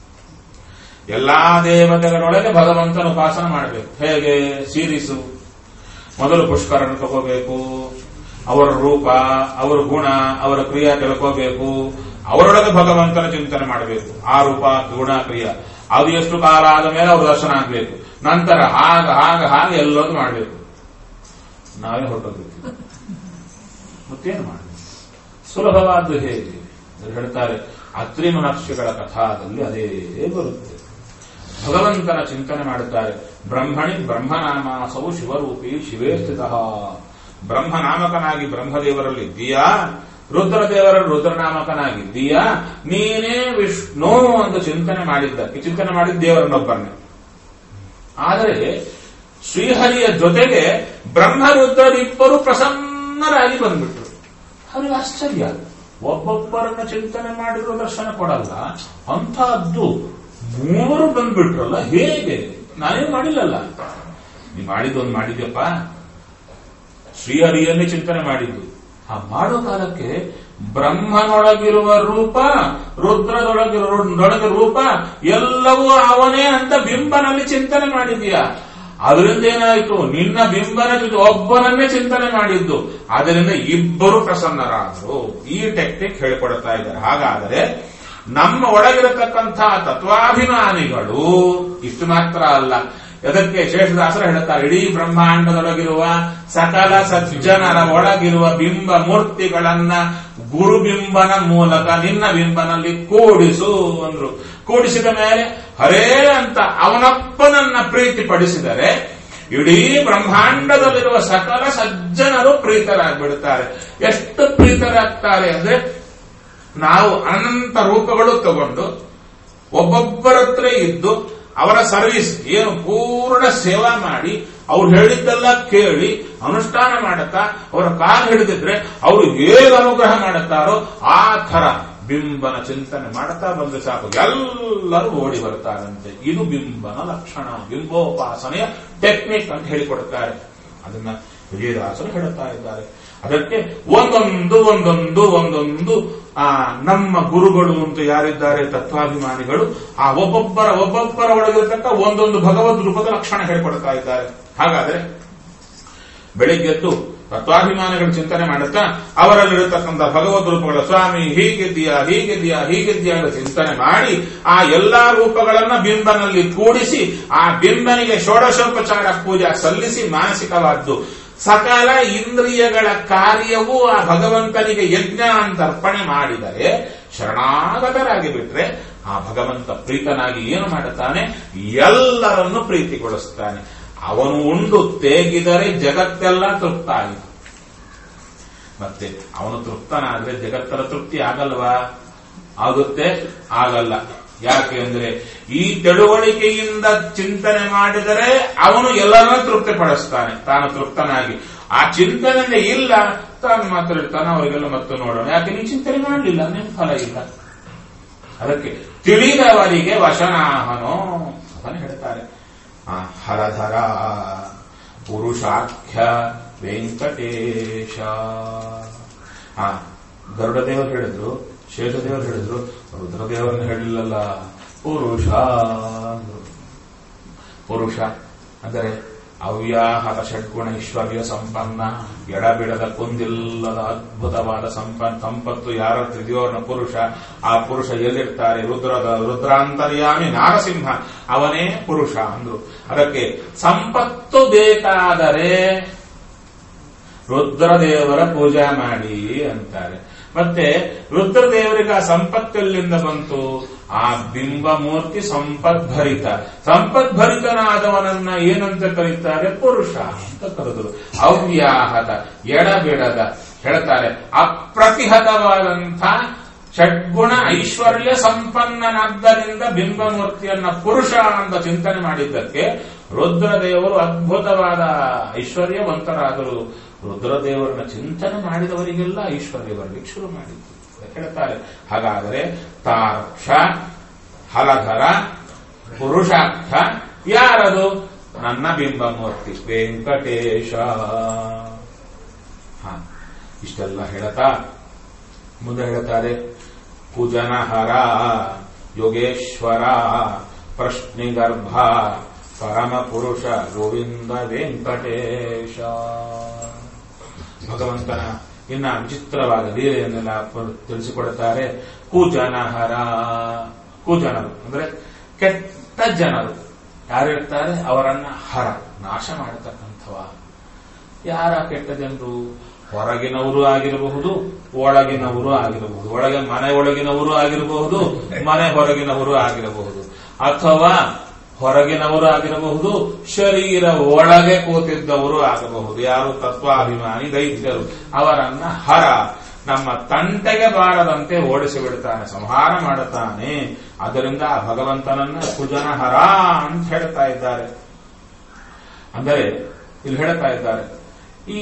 ಎಲ್ಲಾ ದೇವತೆಗಳೊಳಗೆ ಭಗವಂತನ ಉಪಾಸನೆ ಮಾಡಬೇಕು ಹೇಗೆ ಸೀರಿಸು ಮೊದಲು ಪುಷ್ಕರನ್ನು ತಗೋಬೇಕು ಅವರ ರೂಪ ಅವರ ಗುಣ ಅವರ ಕ್ರಿಯೆ ತಿಳ್ಕೋಬೇಕು ಅವರೊಳಗೆ ಭಗವಂತನ ಚಿಂತನೆ ಮಾಡಬೇಕು ಆ ರೂಪ ಗುಣ ಕ್ರಿಯೆ ಅದು ಎಷ್ಟು ಕಾಲ ಆದ ಮೇಲೆ ಅವ್ರ ದರ್ಶನ ಆಗ್ಬೇಕು ನಂತರ ಹಾಗ ಹಾಗ ಹಾಗೆ ಎಲ್ಲದೂ ಮಾಡಬೇಕು ನಾವೇ ಹೊರಟೋಗ್ಬೇಕು ಮತ್ತೇನು ಮಾಡಬೇಕು ಸುಲಭವಾದ್ದು ಹೇಗೆ ಅವ್ರು ಹೇಳ್ತಾರೆ ಅತ್ರಿ ಮಹರ್ಷಿಗಳ ಕಥಾದಲ್ಲಿ ಅದೇ ಬರುತ್ತೆ ಭಗವಂತನ ಚಿಂತನೆ ಮಾಡುತ್ತಾರೆ ಬ್ರಹ್ಮಣಿ ಬ್ರಹ್ಮನಾಮಾಸವು ಶಿವರೂಪಿ ಶಿವೇ ಸ್ಥಿತ ಬ್ರಹ್ಮನಾಮಕನಾಗಿ ಬ್ರಹ್ಮದೇವರಲ್ಲಿದ್ದೀಯಾ ರುದ್ರದೇವರ ರುದ್ರನಾಮಕನಾಗಿದ್ದೀಯಾ ನೀನೇ ವಿಷ್ಣು ಅಂತ ಚಿಂತನೆ ಮಾಡಿದ್ದಕ್ಕೆ ಚಿಂತನೆ ಮಾಡಿದ ದೇವರನ್ನೊಬ್ಬರನ್ನೇ ಆದರೆ ಶ್ರೀಹರಿಯ ಜೊತೆಗೆ ಬ್ರಹ್ಮರುದ್ರರಿಬ್ಬರು ಪ್ರಸನ್ನರಾಗಿ ಬಂದ್ಬಿಟ್ರು ಅವ್ರಿಗೆ ಆಶ್ಚರ್ಯ ಒಬ್ಬೊಬ್ಬರನ್ನ ಚಿಂತನೆ ಮಾಡಿದ್ರು ದರ್ಶನ ಕೊಡಲ್ಲ ಅಂತಹದ್ದು ಮೂವರು ಬಂದ್ಬಿಟ್ರಲ್ಲ ಹೇಗೆ ನಾನೇನು ಮಾಡಿಲ್ಲಲ್ಲ ನೀ ಮಾಡಿದ್ದೊಂದು ಮಾಡಿದ್ಯಪ್ಪ ಶ್ರೀಹರಿಯನ್ನೇ ಚಿಂತನೆ ಮಾಡಿದ್ದು ಆ ಮಾಡೋ ಕಾಲಕ್ಕೆ ಬ್ರಹ್ಮನೊಳಗಿರುವ ರೂಪ ರುದ್ರದೊಳಗಿರುವ ರೂಪ ಎಲ್ಲವೂ ಅವನೇ ಅಂತ ಬಿಂಬನಲ್ಲಿ ಚಿಂತನೆ ಮಾಡಿದೀಯಾ ಅದರಿಂದ ಏನಾಯಿತು ನಿನ್ನ ಬಿಂಬನ ಜೊತೆ ಒಬ್ಬನನ್ನೇ ಚಿಂತನೆ ಮಾಡಿದ್ದು ಅದರಿಂದ ಇಬ್ಬರು ಪ್ರಸನ್ನರಾದರು ಈ ಟೆಕ್ನಿಕ್ ಹೇಳಿಕೊಡ್ತಾ ಇದ್ದಾರೆ ಹಾಗಾದರೆ ನಮ್ಮ ಒಳಗಿರತಕ್ಕಂಥ ತತ್ವಾಭಿಮಾನಿಗಳು ಇಷ್ಟು ಮಾತ್ರ ಅಲ್ಲ ಅದಕ್ಕೆ ಶೇಷದಾಸರು ಹೇಳುತ್ತಾರೆ ಇಡೀ ಬ್ರಹ್ಮಾಂಡದೊಳಗಿರುವ ಸಕಲ ಸಜ್ಜನರ ಒಳಗಿರುವ ಬಿಂಬ ಮೂರ್ತಿಗಳನ್ನ ಗುರುಬಿಂಬನ ಮೂಲಕ ನಿನ್ನ ಬಿಂಬನಲ್ಲಿ ಕೂಡಿಸು ಅಂದ್ರು ಕೂಡಿಸಿದ ಮೇಲೆ ಹರೇ ಅಂತ ಅವನಪ್ಪನನ್ನ ಪ್ರೀತಿಪಡಿಸಿದರೆ ಇಡೀ ಬ್ರಹ್ಮಾಂಡದಲ್ಲಿರುವ ಸಕಲ ಸಜ್ಜನರು ಪ್ರೀತರಾಗ್ಬಿಡುತ್ತಾರೆ ಎಷ್ಟು ಪ್ರೀತರಾಗ್ತಾರೆ ಅಂದ್ರೆ ನಾವು ಅನಂತ ರೂಪಗಳು ತಗೊಂಡು ಒಬ್ಬೊಬ್ಬರ ಹತ್ರ ಇದ್ದು ಅವರ ಸರ್ವಿಸ್ ಏನು ಪೂರ್ಣ ಸೇವಾ ಮಾಡಿ ಅವ್ರು ಹೇಳಿದ್ದೆಲ್ಲ ಕೇಳಿ ಅನುಷ್ಠಾನ ಮಾಡುತ್ತಾ ಅವರ ಕಾಲು ಹಿಡಿದಿದ್ರೆ ಅವರು ಹೇಗೆ ಅನುಗ್ರಹ ಮಾಡುತ್ತಾರೋ ಆ ಥರ ಬಿಂಬನ ಚಿಂತನೆ ಮಾಡುತ್ತಾ ಬಂದ್ರೆ ಸಾಕು ಎಲ್ಲರೂ ಓಡಿ ಬರ್ತಾರಂತೆ ಇದು ಬಿಂಬನ ಲಕ್ಷಣ ಬಿಂಬೋಪಾಸನೆಯ ಟೆಕ್ನಿಕ್ ಅಂತ ಹೇಳಿಕೊಡುತ್ತಾರೆ ಅದನ್ನ ವಿಜಯದಾಸರು ಹೇಳುತ್ತಾ ಇದ್ದಾರೆ ಅದಕ್ಕೆ ಒಂದೊಂದು ಒಂದೊಂದು ಒಂದೊಂದು ಆ ನಮ್ಮ ಗುರುಗಳು ಅಂತ ಯಾರಿದ್ದಾರೆ ತತ್ವಾಭಿಮಾನಿಗಳು ಆ ಒಬ್ಬೊಬ್ಬರ ಒಬ್ಬೊಬ್ಬರ ಒಳಗಿರತಕ್ಕ ಒಂದೊಂದು ಭಗವದ್ ರೂಪದ ಲಕ್ಷಣ ಹೇಳಿಕೊಡ್ತಾ ಇದ್ದಾರೆ ಹಾಗಾದ್ರೆ ಬೆಳಿಗ್ಗೆದ್ದು ತತ್ವಾಭಿಮಾನಿಗಳ ಚಿಂತನೆ ಮಾಡುತ್ತಾ ಅವರಲ್ಲಿರತಕ್ಕಂಥ ಭಗವದ್ ರೂಪಗಳ ಸ್ವಾಮಿ ಹೀಗಿದ್ದೀಯಾ ಹೀಗಿದ್ದೀಯಾ ಹೀಗಿದ್ದೀಯಾ ಅಂತ ಚಿಂತನೆ ಮಾಡಿ ಆ ಎಲ್ಲಾ ರೂಪಗಳನ್ನ ಬಿಂಬನಲ್ಲಿ ಕೂಡಿಸಿ ಆ ಬಿಂಬನಿಗೆ ಷೋಡಶೋಪಚಾರ ಪೂಜೆ ಸಲ್ಲಿಸಿ ಮಾನಸಿಕವಾದ್ದು ಸಕಲ ಇಂದ್ರಿಯಗಳ ಕಾರ್ಯವೂ ಆ ಭಗವಂತನಿಗೆ ಯಜ್ಞ ಅಂತ ಅರ್ಪಣೆ ಮಾಡಿದರೆ ಶರಣಾಗತರಾಗಿ ಬಿಟ್ರೆ ಆ ಭಗವಂತ ಪ್ರೀತನಾಗಿ ಏನು ಮಾಡುತ್ತಾನೆ ಎಲ್ಲರನ್ನು ಪ್ರೀತಿಗೊಳಿಸುತ್ತಾನೆ ಅವನು ಉಂಡು ತೇಗಿದರೆ ಜಗತ್ತೆಲ್ಲ ತೃಪ್ತ ಆಯಿತು ಮತ್ತೆ ಅವನು ತೃಪ್ತನಾದ್ರೆ ಜಗತ್ತರ ತೃಪ್ತಿ ಆಗಲ್ವಾ ಆಗುತ್ತೆ ಆಗಲ್ಲ ಯಾಕೆ ಅಂದ್ರೆ ಈ ತಿಳುವಳಿಕೆಯಿಂದ ಚಿಂತನೆ ಮಾಡಿದರೆ ಅವನು ಎಲ್ಲರನ್ನೂ ತೃಪ್ತಿಪಡಿಸ್ತಾನೆ ತಾನು ತೃಪ್ತನಾಗಿ ಆ ಚಿಂತನೆ ಇಲ್ಲ ತಾನು ಮಾತ್ರ ಇರ್ತಾನೆ ಅವರಿಗೆಲ್ಲ ಮತ್ತೆ ನೋಡೋಣ ಯಾಕೆ ನೀ ಚಿಂತನೆ ಮಾಡಲಿಲ್ಲ ನಿಮ್ ಫಲ ಇಲ್ಲ ಅದಕ್ಕೆ ತಿಳಿದವರಿಗೆ ವಶನಾಹನೋ ಅದನ್ನು ಹೇಳ್ತಾರೆ ಆ, ಹರಧರ ಪುರುಷಾಖ್ಯ ವೆಂಕಟೇಶ ಆ ಗರುಡದೇವರು ಹೇಳಿದ್ರು ಶೇಷದೇವರು ಹೇಳಿದ್ರು ರುದ್ರದೇವರನ್ನು ಹೇಳಿಲ್ಲಲ್ಲ ಪುರುಷ ಅಂದ್ರು. ಪುರುಷ ಅಂದರೆ ಅವ್ಯಾಹತ ಷಡ್ಗುಣ ಐಶ್ವರ್ಯ ಸಂಪನ್ನ ಎಡಬಿಡದ ಕುಂದಿಲ್ಲದ ಅದ್ಭುತವಾದ ಸಂಪನ್ ಸಂಪತ್ತು ಯಾರ ಇದೆಯೋ ಅವನ ಪುರುಷ ಆ ಪುರುಷ ಎಲ್ಲಿರ್ತಾರೆ ರುದ್ರದ ರುದ್ರಾಂತರ್ಯಾಮಿ ನಾರಸಿಂಹ ಅವನೇ ಪುರುಷ ಅಂದ್ರು ಅದಕ್ಕೆ ಸಂಪತ್ತು ಬೇಕಾದರೆ ರುದ್ರದೇವರ ಪೂಜೆ ಮಾಡಿ ಅಂತಾರೆ ಮತ್ತೆ ರುದ್ರದೇವರಿಗೆ ಆ ಸಂಪತ್ತೆಲ್ಲಿಂದ ಬಂತು ಆ ಬಿಂಬ ಮೂರ್ತಿ ಸಂಪದ್ಭರಿತ ಸಂಪದ್ಭರಿತನಾದವನನ್ನ ಏನಂತ ಕರೀತಾರೆ ಪುರುಷ ಅಂತ ಕರೆದರು ಅವ್ಯಾಹತ ಎಡಬಿಡದ ಹೇಳ್ತಾರೆ ಅಪ್ರತಿಹತವಾದಂಥ ಷಡ್ಗುಣ ಐಶ್ವರ್ಯ ಸಂಪನ್ನನಾದ್ದರಿಂದ ಬಿಂಬಮೂರ್ತಿಯನ್ನ ಪುರುಷ ಅಂತ ಚಿಂತನೆ ಮಾಡಿದ್ದಕ್ಕೆ ರುದ್ರದೇವರು ಅದ್ಭುತವಾದ ಐಶ್ವರ್ಯವಂತರಾದರು ರುದ್ರದೇವರನ್ನ ಚಿಂತನೆ ಮಾಡಿದವರಿಗೆಲ್ಲ ಐಶ್ವರ್ಯ ಬರಲಿಕ್ಕೆ ಶುರು ಮಾಡಿದ್ದು ಅದಕ್ಕೆ ಹೇಳ್ತಾರೆ ಹಾಗಾದರೆ ತಾರ್ಕ್ಷ ಹಲಧರ ಪುರುಷಾರ್ಥ ಯಾರದು ನನ್ನ ಬಿಂಬಮೂರ್ತಿ ವೆಂಕಟೇಶ ಹ ಇಷ್ಟೆಲ್ಲ ಹೇಳ್ತಾ ಮುಂದೆ ಹೇಳ್ತಾರೆ ಕುಜನಹರ ಯೋಗೇಶ್ವರ ಪ್ರಶ್ನಿಗರ್ಭ ಪರಮ ಪುರುಷ ಗೋವಿಂದ ವೆಂಕಟೇಶ ಭಗವಂತನ ಇನ್ನ ವಿಚಿತ್ರವಾದ ಲೀಲೆಯನ್ನೆಲ್ಲ ಪ- ತಿಳಿಸಿಕೊಡುತ್ತಾರೆ ಕುಜನಹರ ಕುಜನರು ಅಂದ್ರೆ ಕೆಟ್ಟ ಜನರು ಯಾರಿರ್ತಾರೆ ಅವರನ್ನ ಹರ ನಾಶ ಮಾಡತಕ್ಕಂಥವ ಯಾರ ಕೆಟ್ಟ ಜನರು ಹೊರಗಿನವರು ಆಗಿರಬಹುದು ಒಳಗಿನವರು ಆಗಿರಬಹುದು ಒಳಗೆ ಮನೆ ಒಳಗಿನವರು ಆಗಿರಬಹುದು ಮನೆ ಹೊರಗಿನವರು ಆಗಿರಬಹುದು ಅಥವಾ ಹೊರಗಿನವರು ಆಗಿರಬಹುದು ಶರೀರ ಒಳಗೆ ಕೂತಿದ್ದವರು ಆಗಬಹುದು ಯಾರು ತತ್ವಾಭಿಮಾನಿ ದೈತ್ಯರು ಅವರನ್ನ ಹರ ನಮ್ಮ ತಂಟೆಗೆ ಬಾರದಂತೆ ಓಡಿಸಿ ಬಿಡ್ತಾನೆ ಸಂಹಾರ ಮಾಡುತ್ತಾನೆ ಅದರಿಂದ ಆ ಭಗವಂತನನ್ನ ಕುಜನ ಹರ ಅಂತ ಹೇಳ್ತಾ ಇದ್ದಾರೆ ಅಂದರೆ ಇಲ್ಲಿ ಹೇಳ್ತಾ ಇದ್ದಾರೆ ಈ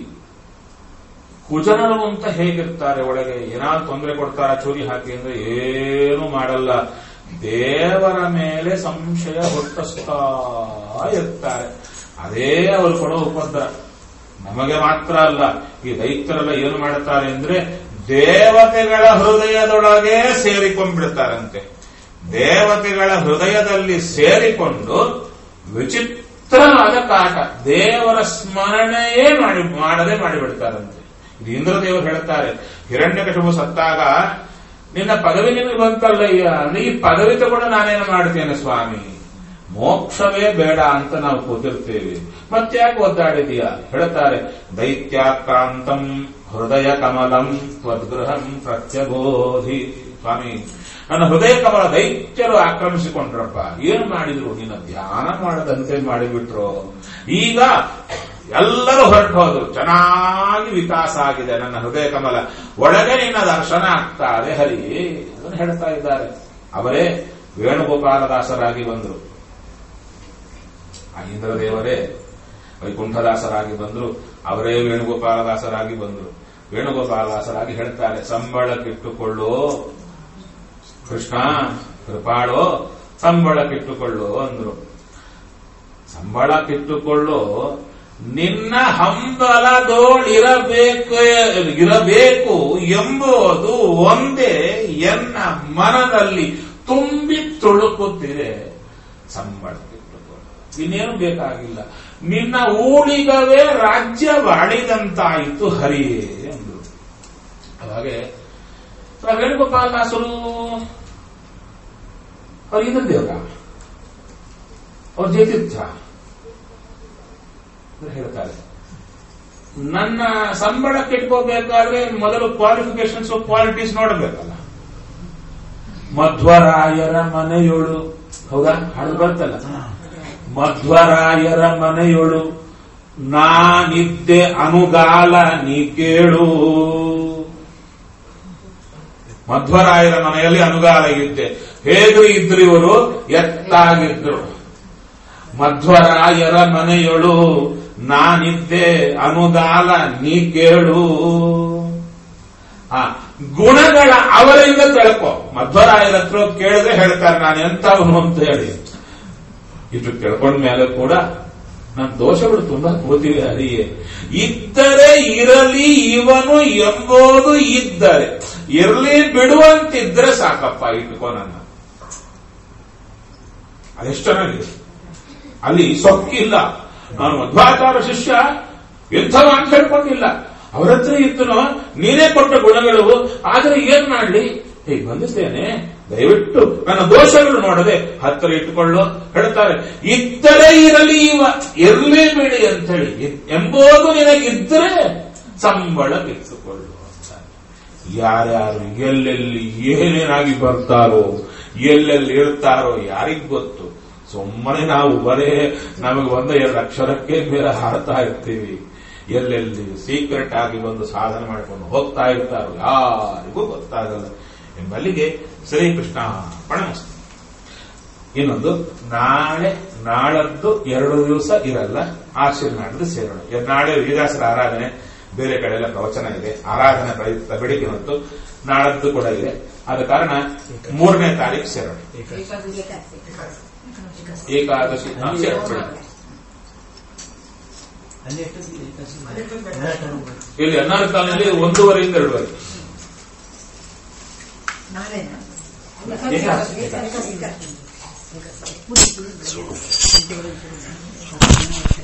ಕುಜನರು ಅಂತ ಹೇಗಿರ್ತಾರೆ ಒಳಗೆ ಏನಾದ್ರು ತೊಂದರೆ ಕೊಡ್ತಾರ ಚೂರಿ ಹಾಕಿ ಅಂದ್ರೆ ಏನು ಮಾಡಲ್ಲ ದೇವರ ಮೇಲೆ ಸಂಶಯ ಹುಟ್ಟಿಸ್ತಾ ಇರ್ತಾರೆ ಅದೇ ಅವರು ಕೊಡೋ ಉಪದ್ರ ನಮಗೆ ಮಾತ್ರ ಅಲ್ಲ ಈ ದೈತ್ಯರೆಲ್ಲ ಏನು ಮಾಡುತ್ತಾರೆ ಅಂದ್ರೆ ದೇವತೆಗಳ ಹೃದಯದೊಳಗೆ ಸೇರಿಕೊಂಡ್ಬಿಡ್ತಾರಂತೆ ದೇವತೆಗಳ ಹೃದಯದಲ್ಲಿ ಸೇರಿಕೊಂಡು ವಿಚಿತ್ರವಾದ ಕಾಟ ದೇವರ ಸ್ಮರಣೆಯೇ ಮಾಡಿ ಮಾಡದೆ ಮಾಡಿಬಿಡ್ತಾರಂತೆ ಇದು ಇಂದ್ರದೇವರು ಹೇಳ್ತಾರೆ ಹಿರಣ್ಯಕಶಿಪು ಸತ್ತಾಗ ನಿನ್ನ ಪದವಿ ನಿನಗೆ ಬಂತಲ್ಲಯ್ಯ ಅಂದ್ರೆ ಈ ಪದವಿ ತಗೊಂಡು ನಾನೇನು ಮಾಡ್ತೇನೆ ಸ್ವಾಮಿ ಮೋಕ್ಷವೇ ಬೇಡ ಅಂತ ನಾವು ಕೂತಿರ್ತೇವೆ ಮತ್ತ್ಯಾಕೆ ಒದ್ದಾಡಿದೀಯ ಹೇಳ್ತಾರೆ ದೈತ್ಯಾಕ್ರಾಂತಂ ಹೃದಯ ಕಮಲಂ ತ್ವದ್ಗೃಹಂ ಪ್ರತ್ಯಬೋಧಿ ಸ್ವಾಮಿ ನನ್ನ ಹೃದಯ ಕಮಲ ದೈತ್ಯರು ಆಕ್ರಮಿಸಿಕೊಂಡ್ರಪ್ಪ ಏನು ಮಾಡಿದ್ರು ನಿನ್ನ ಧ್ಯಾನ ಮಾಡದಂತೆ ಮಾಡಿಬಿಟ್ರು ಈಗ ಎಲ್ಲರೂ ಹೊರಟು ಹೋದ್ರು ಚೆನ್ನಾಗಿ ವಿಕಾಸ ಆಗಿದೆ ನನ್ನ ಹೃದಯ ಕಮಲ ಒಳಗೆ ನಿನ್ನ ದರ್ಶನ ಆಗ್ತಾ ಇದೆ ಹರಿ ಅದನ್ನು ಹೇಳ್ತಾ ಇದ್ದಾರೆ ಅವರೇ ವೇಣುಗೋಪಾಲದಾಸರಾಗಿ ಬಂದರು ಆ ಇಂದ್ರದೇವರೇ ವೈಕುಂಠದಾಸರಾಗಿ ಬಂದರು ಅವರೇ ವೇಣುಗೋಪಾಲದಾಸರಾಗಿ ಬಂದರು ವೇಣುಗೋಪಾಲದಾಸರಾಗಿ ಹೇಳ್ತಾರೆ ಸಂಬಳಕ್ಕಿಟ್ಟುಕೊಳ್ಳೋ ಕೃಷ್ಣ ಕೃಪಾಳೋ ಸಂಬಳಕ್ಕಿಟ್ಟುಕೊಳ್ಳೋ ಅಂದ್ರು ಸಂಬಳಕ್ಕಿಟ್ಟುಕೊಳ್ಳೋ ನಿನ್ನ ಹಂಬಲದೋಳಿರಬೇಕು ಇರಬೇಕು ಎಂಬುದು ಒಂದೇ ಎನ್ನ ಮನದಲ್ಲಿ ತುಂಬಿ ತುಳುಕುತ್ತಿದೆ ಸಂಬಳಕ್ಕಿಟ್ಟುಕೊಳ್ಳೋ ಇನ್ನೇನು ಬೇಕಾಗಿಲ್ಲ ನಿನ್ನ ಊಳಿಗವೇ ರಾಜ್ಯವಾಳಿದಂತಾಯಿತು ಹರಿಯೇ ಅಂದ್ರು ಅವಾಗೆ ವೇಣುಗೋಪಾಲದಾಸರು ಅವ್ರು ಇಂದ್ರ ದೇವರ ಅವ್ರ ಜಯತೀರ್ಥ ಅಂತ ಹೇಳ್ತಾರೆ ನನ್ನ ಸಂಬಳಕ್ಕೆ ಇಟ್ಕೋಬೇಕಾದ್ರೆ ಮೊದಲು ಕ್ವಾಲಿಫಿಕೇಶನ್ಸ್ ಕ್ವಾಲಿಟೀಸ್ ನೋಡಬೇಕಲ್ಲ ಮಧ್ವರಾಯರ ಮನೆಯೋಳು ಹೌದಾ ಹಾಡು ಬರ್ತಲ್ಲ ಮಧ್ವರಾಯರ ಮನೆಯೋಳು ನಾನಿದ್ದೆ ಅನುಗಾಲ ನೀ ಕೇಳು ಮಧ್ವರಾಯರ ಮನೆಯಲ್ಲಿ ಅನುಗಾಲ ಇದ್ದೆ ಹೇಗೆ ಇದ್ರು ಇವರು ಎತ್ತಾಗಿದ್ರು ಮಧ್ವರಾಯರ ಮನೆಯೊಳು ನಾನಿದ್ದೆ ಅನುಗಾಲ ನೀ ಕೇಳು ಆ ಗುಣಗಳ ಅವರಿಂದ ತಿಳ್ಕೊ ಮಧ್ವರಾಯರ ಹತ್ರ ಕೇಳಿದ್ರೆ ಹೇಳ್ತಾರೆ ನಾನು ಎಂತವನು ಅಂತ ಹೇಳಿ ಇಷ್ಟು ತಿಳ್ಕೊಂಡ ಮೇಲೆ ಕೂಡ ನನ್ನ ದೋಷಗಳು ತುಂಬಾ ಕೂತಿವೆ ಹರಿಯೇ ಇದ್ದರೆ ಇರಲಿ ಇವನು ಎಂಬುದು ಇದ್ದರೆ ಇರಲಿ ಬಿಡುವಂತಿದ್ರೆ ಸಾಕಪ್ಪ ಇಟ್ಕೋ ನನ್ನ ಅದೆಷ್ಟು ಚೆನ್ನಾಗಿದೆ ಅಲ್ಲಿ ಸೊಕ್ಕಿಲ್ಲ ನಾನು ಮಧ್ವಾಚಾರ ಶಿಷ್ಯ ಎಂಥವ ಅಂತ ಹೇಳ್ಕೊಂಡಿಲ್ಲ ಅವರ ಹತ್ರ ಇದ್ದನೋ ನೀನೇ ಕೊಟ್ಟ ಗುಣಗಳು ಆದ್ರೆ ಏನ್ ಮಾಡ್ಲಿ ಹೀಗೆ ಬಂದಿದ್ದೇನೆ ದಯವಿಟ್ಟು ನನ್ನ ದೋಷಗಳು ನೋಡದೆ ಹತ್ತಿರ ಇಟ್ಟುಕೊಳ್ಳು ಹೇಳ್ತಾರೆ ಇದ್ದರೆ ಇರಲಿ ಇವ ಇರಲಿ ಬಿಡಿ ಅಂತ ಹೇಳಿ ಎಂಬುದು ನಿನಗಿದ್ರೆ ಸಂಬಳ ಇಟ್ಟುಕೊಳ್ಳು ಅಂತ ಯಾರ್ಯಾರು ಎಲ್ಲೆಲ್ಲಿ ಏನೇನಾಗಿ ಬರ್ತಾರೋ ಎಲ್ಲೆಲ್ಲಿ ಇರ್ತಾರೋ ಯಾರಿಗ್ ಗೊತ್ತು ಸುಮ್ಮನೆ ನಾವು ಬರೇ ನಮಗೆ ಒಂದ ಎರಡು ಅಕ್ಷರಕ್ಕೆ ಮೇಲೆ ಹಾಡ್ತಾ ಇರ್ತೀವಿ ಎಲ್ಲೆಲ್ಲಿ ಸೀಕ್ರೆಟ್ ಆಗಿ ಬಂದು ಸಾಧನೆ ಮಾಡಿಕೊಂಡು ಹೋಗ್ತಾ ಇರ್ತಾರೋ ಯಾರಿಗೂ ಗೊತ್ತಾಗಲ್ಲ ಎಂಬಲ್ಲಿಗೆ ಶ್ರೀಕೃಷ್ಣ ಪಣಮಸ್ತು ಇನ್ನೊಂದು ನಾಳೆ ನಾಳದ್ದು ಎರಡು ದಿವಸ ಇರಲ್ಲ ಆಶೀರ್ ನಾಡ್ದು ಸೇರೋಣ ನಾಳೆ ವಿದಾಸರ ಆರಾಧನೆ ಬೇರೆ ಕಡೆ ಎಲ್ಲ ಪ್ರವಚನ ಇದೆ ಆರಾಧನೆ ಪ್ರಯುಕ್ತ ಬೆಳಿಗ್ಗೆ ಮತ್ತು ನಾಳದ್ದು ಕೂಡ ಇದೆ ಆದ ಕಾರಣ ಮೂರನೇ ತಾರೀಕು ಸೇರೋಣ ಏಕಾದಶಿ ಹಾ, ಸೇರೋಣ ಬೆಳಿಗ್ಗೆ. ಅಲ್ಲಿ ಎಷ್ಟು ಅಲ್ಲಿ ಎಷ್ಟು ಬೇಕು? ಇಲ್ಲಿ ಹನ್ನಾರು ಕಾಲದಲ್ಲಿ ಒಂದೂವರೆಯಿಂದ ಎರಡುವರೆ ನಾಳೆನಾ? ಏಕಾದಶಿ. ಏಕಾದಶಿ.